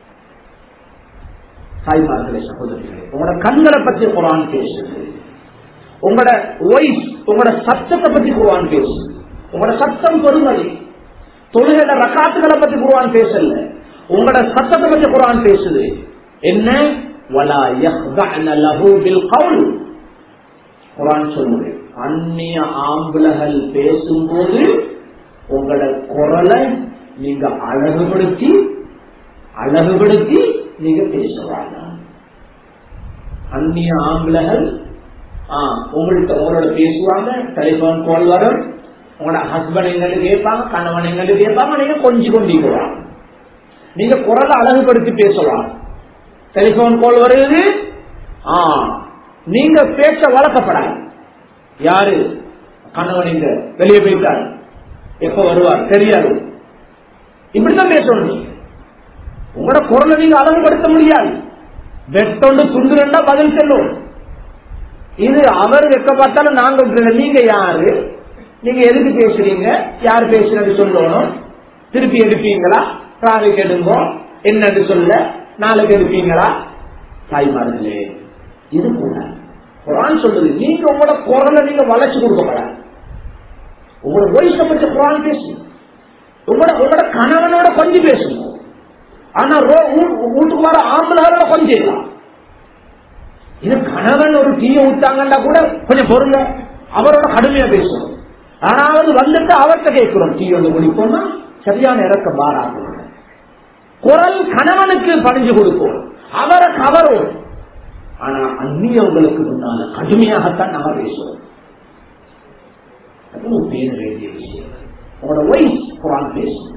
தாய்மார்களே சகோதரிகளே உங்களோட கண்களை பற்றி குரான் பேசுது உங்களோட வாய்ஸ் உங்களோட சத்தத்தை பத்தி குருவான் பேசு உங்களோட சத்தம் பெருமதி தொழுகையில ரக்காத்துகளை பத்தி குருவான் பேசல உங்களோட சத்தத்தை பத்தி குரான் பேசுது என்ன வலா யஹ்தஅன லஹு பில் கவுல் குரான் சொல்லுது அந்நிய ஆம்பளகள் பேசும்போது உங்களோட குரலை நீங்க அழகுபடுத்தி அழகுபடுத்தி நீங்க பேசுவாங்க அந்நிய ஆம்பளகள் உங்கள்கிட்ட உங்களோட பேசுவாங்க டெலிபோன் கால் வரும் உங்களோட ஹஸ்பண்ட் எங்களுக்கு கேட்பாங்க கணவன் எங்களுக்கு கேட்பாங்க நீங்க கொஞ்சம் கொண்டிருக்கலாம் நீங்க குரலை அழகுபடுத்தி பேசலாம் டெலிபோன் கால் வருது ஆ நீங்க பேச்ச வளர்க்கப்படாது யாரு கணவன் இங்க வெளியே போயிட்டார் எப்ப வருவார் தெரியாது இப்படிதான் பேசணும் நீங்க உங்களோட குரலை நீங்க அழகுபடுத்த முடியாது வெட்டொண்டு துண்டு பதில் செல்லும் இது அவர் வெக்க பார்த்தாலும் நாங்க விட்டுருங்க நீங்க யாரு நீங்க எதுக்கு பேசுறீங்க யார் பேசுறது சொல்லணும் திருப்பி எடுப்பீங்களா டிராபிக் எடுங்க என்னன்னு சொல்ல நாளைக்கு எடுப்பீங்களா தாய்மார்களே இது கூட குரான் சொல்லுது நீங்க உங்களோட குரலை நீங்க வளைச்சு கொடுக்கப்படாது உங்களோட வயசை பற்றி குரான் பேசுங்க உங்களோட உங்களோட கணவனோட கொஞ்சம் பேசுங்க ஆனா ரோ- வீ- வீட்டுக்கு வர ஆம்பளோட கொஞ்சம் இது கணவன் ஒரு டீயை விட்டாங்கன்னா கூட கொஞ்சம் பொருள் அவரோட கடுமையா பேசணும் ஆனாவது வந்துட்டு அவர்கிட்ட கேட்கிறோம் டீ ஒன்று குடிப்போம்னா சரியான இறக்க பாராட்டணும் குரல் கணவனுக்கு பணிஞ்சு கொடுக்கும் அவரை கவரும் ஆனா அந்நியவங்களுக்கு முன்னால கடுமையாகத்தான் நாம பேசுவோம் அதுவும் பேர வேண்டிய விஷயம் உங்களோட வயசு குரான் பேசும்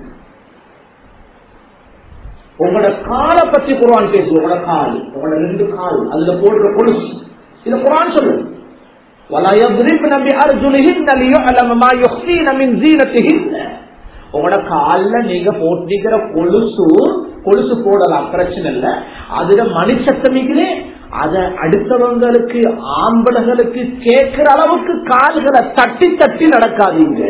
உங்களோட காலை பற்றி குரான் பேசும் உங்களோட கால் உங்களோட ரெண்டு கால் அதுல போடுற கொலுசு இது குரான் சொல்லுது وَلَا يَضْرِبْنَ بِأَرْجُلِهِنَّ لِيُعْلَمَ مَا يُخْفِينَ مِنْ زِينَتِهِنَّ உங்களோட கால்ல நீங்க போட்டிக்கிற கொலுசு கொலுசு போடலாம் பிரச்சனை இல்ல அதுல மணி சத்தமிக்குதே அத அடுத்தவங்களுக்கு ஆம்பளைகளுக்கு கேட்கிற அளவுக்கு கால்களை தட்டி தட்டி நடக்காதீங்க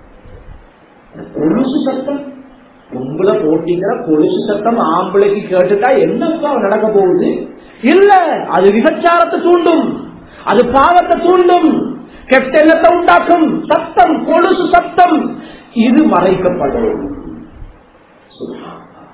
கொலுசு சத்தம் உங்களை போட்டிக்கிற கொலுசு சத்தம் ஆம்பளைக்கு கேட்டுட்டா என்னப்பா நடக்க போகுது இல்ல அது விபச்சாரத்தை தூண்டும் அது பாவத்தை தூண்டும் கெட்ட எண்ணத்தை உண்டாக்கும் சத்தம் கொலுசு சத்தம் இது மறைக்கப்படும் சுப்ஹானல்லாஹ்.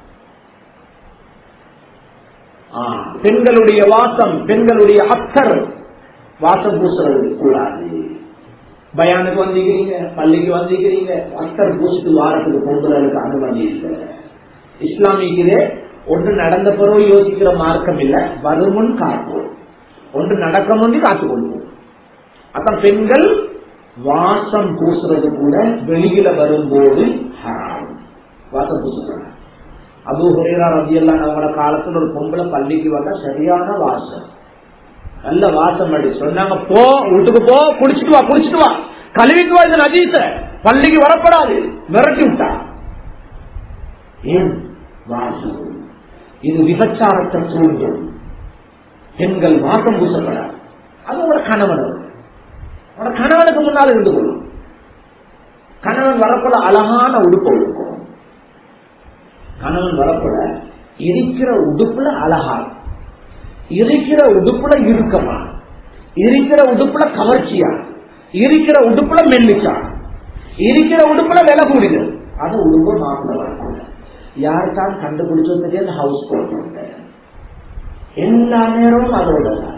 ஆ, பெண்களுடைய வாசம் பெண்களுடைய அத்தர் வாசம் பூசுறது கூடாது பயானுக்கு வந்திருக்கிறீங்க பள்ளிக்கு வந்திருக்கிறீங்க அத்தர் பூசிட்டு வாரத்துக்கு பொங்கலுக்கு அனுமதி இல்லை இஸ்லாமியிலே ஒன்று நடந்த பிறகு யோசிக்கிற மார்க்கம் இல்ல வருமுன் காப்போம் ஒன்று நடக்க முன்னே காத்துக் கொள்வோம் அதான் பெண்கள் வாசம் பூசுறது கூட வெளியில வரும்போது ஹராம் வாசம் பூசுறாங்க அபு ஹுரேரா ரவி எல்லாம் அவங்கள காலத்துல ஒரு பொம்பளை பள்ளிக்கு வந்தா சரியான வாசம் நல்ல வாசம் அடி சொன்னாங்க போ வீட்டுக்கு போ குடிச்சிட்டு வா குடிச்சிட்டு வா கழுவிட்டு வா இந்த நஜீச பள்ளிக்கு வரப்படாது மிரட்டி விட்டா ஏன் வாசம் இது விபச்சாரத்தை தூண்டும் பெண்கள் வாசம் பூசப்படாது அது உங்களோட கணவன் அவர். உங்களோட கணவனுக்கு முன்னால் இருந்து கொள்ளும் கணவன் வரப்போல அழகான உடுப்பு இருக்கும் கணவன் வரப்போல இருக்கிற உடுப்புல அழகா இருக்கிற உடுப்புல இறுக்கமா இருக்கிற உடுப்புல கவர்ச்சியா இருக்கிற உடுப்புல மெல்லிச்சா இருக்கிற உடுப்புல விலை கூடுது அது உடுப்பு மாப்பிள்ள வரக்கூட யாருக்காவது கண்டுபிடிச்சது தெரியாது ஹவுஸ் போட்டு எல்லா நேரமும் அதோட தான்.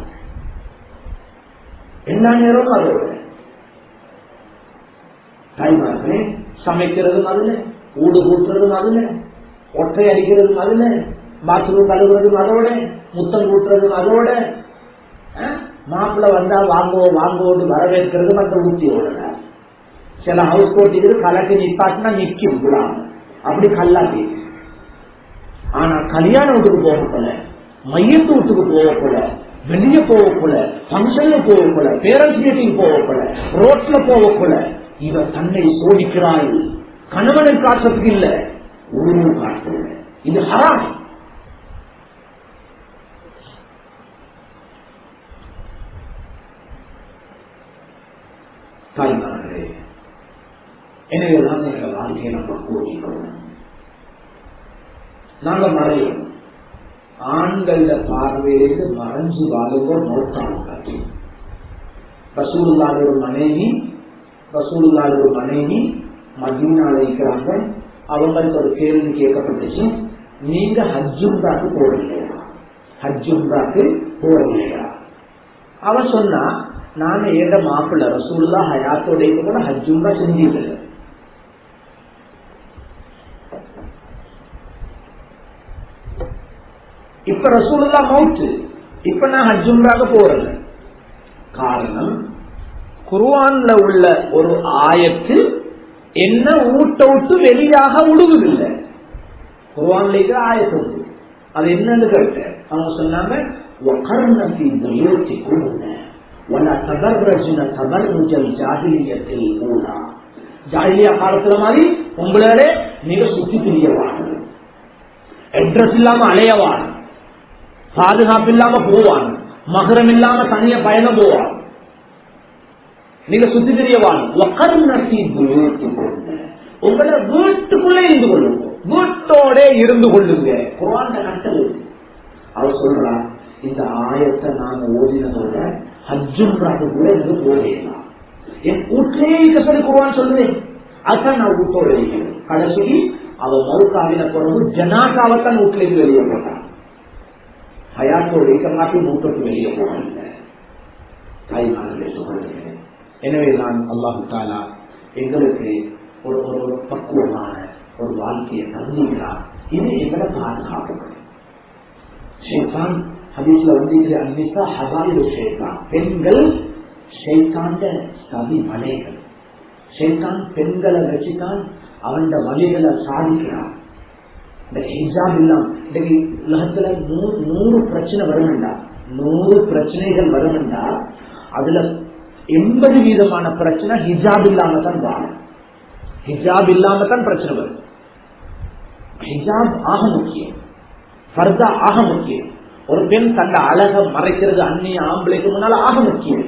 எல்லா நேரமும் அதோட தாய்மார்களே சமைக்கிறதும் அதுல ஊடு கூட்டுறதும் அதுல ஒற்றை அடிக்கிறதும் அதுல பாத்ரூம் கழுவுறதும் அதோட முத்தம் கூட்டுறதும் அதோட மாப்பிள்ள வந்தா வாங்குவோம் வாங்குவோம் வரவேற்கிறதும் அந்த ஊட்டியோட சில ஹவுஸ் போட்டிகள் கலக்கு நிப்பாட்டினா நிக்கும் குலாம் அப்படி கல்லாட்டி ஆனா கல்யாண வீட்டுக்கு போகக்குள்ள மையத்து வீட்டுக்கு போகக்குள்ள வெளியே போகக்குள்ள பங்கன்ல போகக்குள்ள பேரண்ட்ஸ் மீட்டிங் போகக்குள்ள ரோட்ல போகக்குள்ள இவ தன்னை சோதிக்கிறாள் கணவனை காட்டுறதுக்கு இல்ல ஊரு காட்டுறது இது ஹராம் தாய்மார்களே எனவே தான் எங்கள் வாழ்க்கையை நம்ம கூட்டிக்கணும் நாங்க மறையும் ஆண்கள பார்வையிலிருந்து மறைஞ்சு வாழுங்க நோக்காங்க ரசூலுல்லாத ஒரு மனைவி ரசூலுல்லாத ஒரு மனைவி மதீனால இருக்கிறாங்க அவங்களுக்கு ஒரு கேள்வி கேட்கப்பட்டுச்சு நீங்க ஹஜ்ஜும்தாக்கு போறீங்களா ஹஜ்ஜும்தாக்கு போறீங்களா அவன் சொன்னா நான் ஏத மாப்பிள்ள ரசூல்லா ஹயாத்தோட கூட ஹஜ்ஜும்தா செஞ்சதில்லை இப்ப ரசூலுல்லா மவுத்து இப்ப நான் ஹஜ்ஜும்ராக போறேன் காரணம் குர்ஆன்ல உள்ள ஒரு ஆயத்து என்ன ஊட்ட விட்டு வெளியாக உடுவதில்லை குர்ஆன்ல இருக்கிற ஆயத்து உண்டு அது என்னன்னு கேட்டேன் அவங்க சொன்னாங்க وَقَرْنَ فِي بُيُوتِكُنَّ وَلَا تَبَرَّجْنَ تَبَرُّجَ الْجَاهِلِيَّةِ الْأُولَى ஜாலியா காலத்துல மாதிரி உங்களே நீங்க சுத்தி திரியவாங்க அட்ரஸ் இல்லாம அலையவான் பாதுகாப்பு இல்லாம போவான் மகரம் இல்லாம தனிய பயணம் போவான் நீங்க சுத்தி தெரியவான் நடத்தி உங்களை வீட்டுக்குள்ளே இருந்து கொள்ளுங்க வீட்டோட இருந்து கொள்ளுங்க குரான் கட்டல் அவர் சொல்றார் இந்த ஆயத்தை நாங்க ஓதினதோட ஹஜ்ஜுன்றாக கூட எனக்கு போகலாம் என் வீட்டிலே இருக்க சொல்லி குருவான் சொல்லுவேன் அதான் நான் வீட்டோட இருக்கிறேன் கடைசி அவ மறுக்காவின பிறகு ஜனாசாவத்தான் வீட்டிலேருந்து வெளியே போட்டான் ஹயாத்தோட இருக்க மாட்டி மூட்டோட்டு வெளியே போகல தாய்மார்களே சொல்லுகிறேன் எனவே நான் அல்லாஹு தாலா எங்களுக்கு ஒரு ஒரு ஒரு பக்குவமான ஒரு வாழ்க்கையை தந்திக்கிறார் இது எங்களை பாதுகாப்புகள் ஷேத்தான் ஹதீஸ்ல வந்து இது அன்னிசா ஹபாயில் ஷேத்தான் பெண்கள் ஷேத்தாண்ட சதி மலைகள் ஷேத்தான் பெண்களை வச்சுதான் அவன் வழிகளை சாதிக்கிறான் இந்த ஹிஜாப் இல்லாம இன்னைக்கு உலகத்துல நூறு நூறு பிரச்சனை வருமெண்டா நூறு பிரச்சனைகள் வருமெண்டா அதுல எண்பது வீதமான பிரச்சனை ஹிஜாப் இல்லாம தான் வரும் ஹிஜாப் இல்லாம தான் பிரச்சனை வரும் ஹிஜாப் ஆக முக்கியம் ஃபர்தா ஆக முக்கியம் ஒரு பெண் தந்த அழக மறைக்கிறது அந்நிய ஆம்பளைக்கு முன்னால ஆக முக்கியம்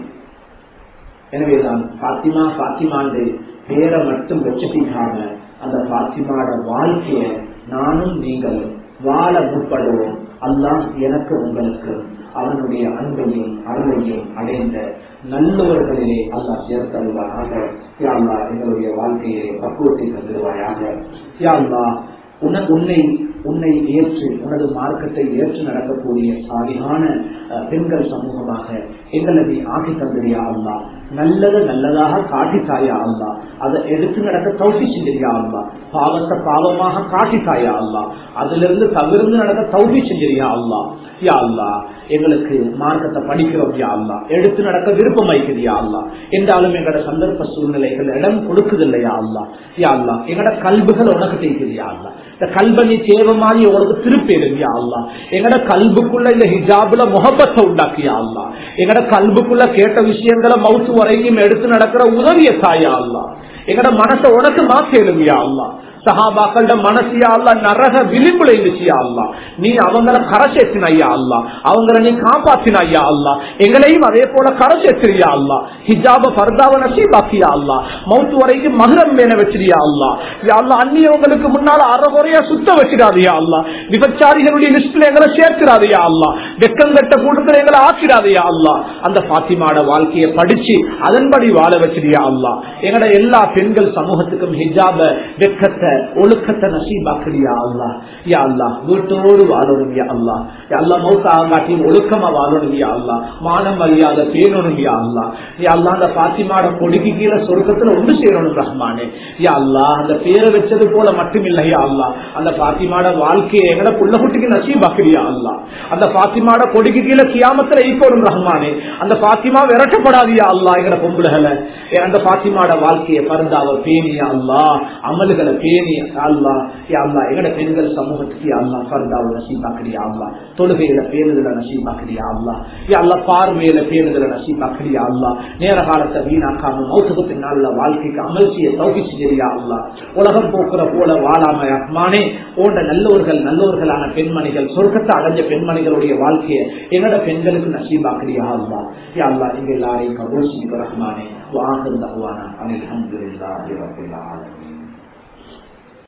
எனவேதான் பாத்திமா பாத்திமாண்டு பேரை மட்டும் வச்சுட்டீங்க அந்த பாத்திமாட வாழ்க்கைய நானும் நீங்களும் வாழ முற்படுவோம் அல்லாம் எனக்கு உங்களுக்கு அவனுடைய அன்பையும் அருளையும் அடைந்த நல்லவர்களிலே அல்லாஹ் சேர்த்தருவாயாக யாழ்லா எங்களுடைய வாழ்க்கையிலே பக்குவத்தை தந்துடுவாயாக யாழ்லா உன உன்னை உன்னை ஏற்று உனது மார்க்கத்தை ஏற்று நடக்கக்கூடிய சாதியான பெண்கள் சமூகமாக எங்களை நீ ஆக்கி தந்திரியா அல்லா நல்லது நல்லதாக காட்டித்தாயா அல்லா அதை எடுத்து நடக்க தௌசி செஞ்சிரியா அல்லா பாவத்தை பாவமாக காட்டித்தாயா அல்லா அதுல இருந்து தவிர்த்து நடக்க தௌசி செஞ்சிரியா அல்லா யா அல்லா எங்களுக்கு மார்க்கத்தை படிக்கிறோம் யா அல்லா எடுத்து நடக்க விருப்பம் வைக்கிறியா அல்லா என்றாலும் எங்களோட சந்தர்ப்ப சூழ்நிலைகள் இடம் கொடுக்குதில்லையா அல்லா யா அல்லா எங்களோட கல்புகள் உனக்கு தெரியுதியா அல்லா இந்த கல்பனி தேவை மாதிரி உனக்கு திருப்பேருவியா அல்லா எங்கட கல்புக்குள்ள இந்த ஹிஜாபுல முகப்பத்தை உண்டாக்கியா அல்லா எங்கட கல்புக்குள்ள கேட்ட விஷயங்களை மவுத்து வரைக்கும் எடுத்து நடக்கிற உதவிய தாயா அல்லா எங்கட மனசை உனக்கு மாத்தேலுவியா அல்லா சஹாபாக்கள மனசியா அல்ல நரக விளிம்புல இருந்துச்சியா அல்லா நீ அவங்கள கரை சேர்த்தினையா அல்லா அவங்கள நீ காப்பாத்தினாயா அல்லா எங்களையும் அதே போல கரை சேர்த்திரியா அல்லா ஹிஜாப பர்தாவ நசீபாக்கியா அல்லா மவுத்து வரைக்கும் மகரம் மேல வச்சிருயா அல்லா அல்லா அந்நியவங்களுக்கு முன்னால அறகுறையா சுத்த வச்சிடாதியா அல்லா விபச்சாரிகளுடைய லிஸ்ட்ல எங்களை சேர்க்கிறாதையா அல்லா வெக்கம் கட்ட கூட்டத்தில் எங்களை ஆக்கிடாதையா அல்லா அந்த பாத்திமாட வாழ்க்கையை படிச்சு அதன்படி வாழ வச்சிருயா அல்லா எங்கட எல்லா பெண்கள் சமூகத்துக்கும் ஹிஜாப வெக்கத்தை ஒழுக்கத்தை நசீபாக்கிறியா அல்லா யா அல்லா வீட்டோடு வாழணும் யா அல்லா யா அல்லா மௌத்தாக காட்டியும் ஒழுக்கமா வாழணும் யா அல்லா மானம் மரியாதை பேணணும் யா அல்லா யா அல்லா அந்த பாத்திமாட கொடிக்கு கீழே சொருக்கத்துல ஒன்று சேரணும் ரஹ்மானே யா அல்லா அந்த பேரை வச்சது போல மட்டுமில்லை யா அல்லா அந்த பாத்திமாட வாழ்க்கையை எங்கட புள்ள குட்டிக்கு நசீபாக்கிறியா அல்லா அந்த பாத்திமாட கொடிக்கு கீழே கியாமத்துல ஈக்கோடும் ரஹ்மானே அந்த பாத்திமா விரட்டப்படாதியா அல்லா எங்கட பொம்புலகளை அந்த பாத்திமாட வாழ்க்கையை பருந்தாவ பேணியா அல்லா அமல்களை பேணி அல்லா யா அல்லா எங்கட பெண்கள் சமூகத்துக்கு அல்லா பருந்தாவ நசீபாக்கிறியா அல்லா தொழுகையில பேணுதல நசீபாக்கிறியா அல்லா யா அல்லா பார்வையில பேணுதல நசீபாக்கிறியா அல்லா நேர காலத்தை வீணாக்காம மௌத்துக்கு பின்னால வாழ்க்கைக்கு அமல் செய்ய தௌகி செஞ்சிரியா அல்லா உலகம் போக்குற போல வாழாம ரஹ்மானே போன்ற நல்லவர்கள் நல்லவர்களான பெண்மணிகள் சொர்க்கத்தை அடைஞ்ச பெண்மணிகளுடைய வாழ்க்கையை எங்கட பெண்களுக்கு நசீபாக்கிறியா அல்லா யா அல்லா இங்க எல்லாரையும் கபூல் செய்ய ரஹ்மானே வாஹர் தஹ்வானா அனில் அல்ஹம்துலில்லாஹி ரப்பில் ஆலமீன்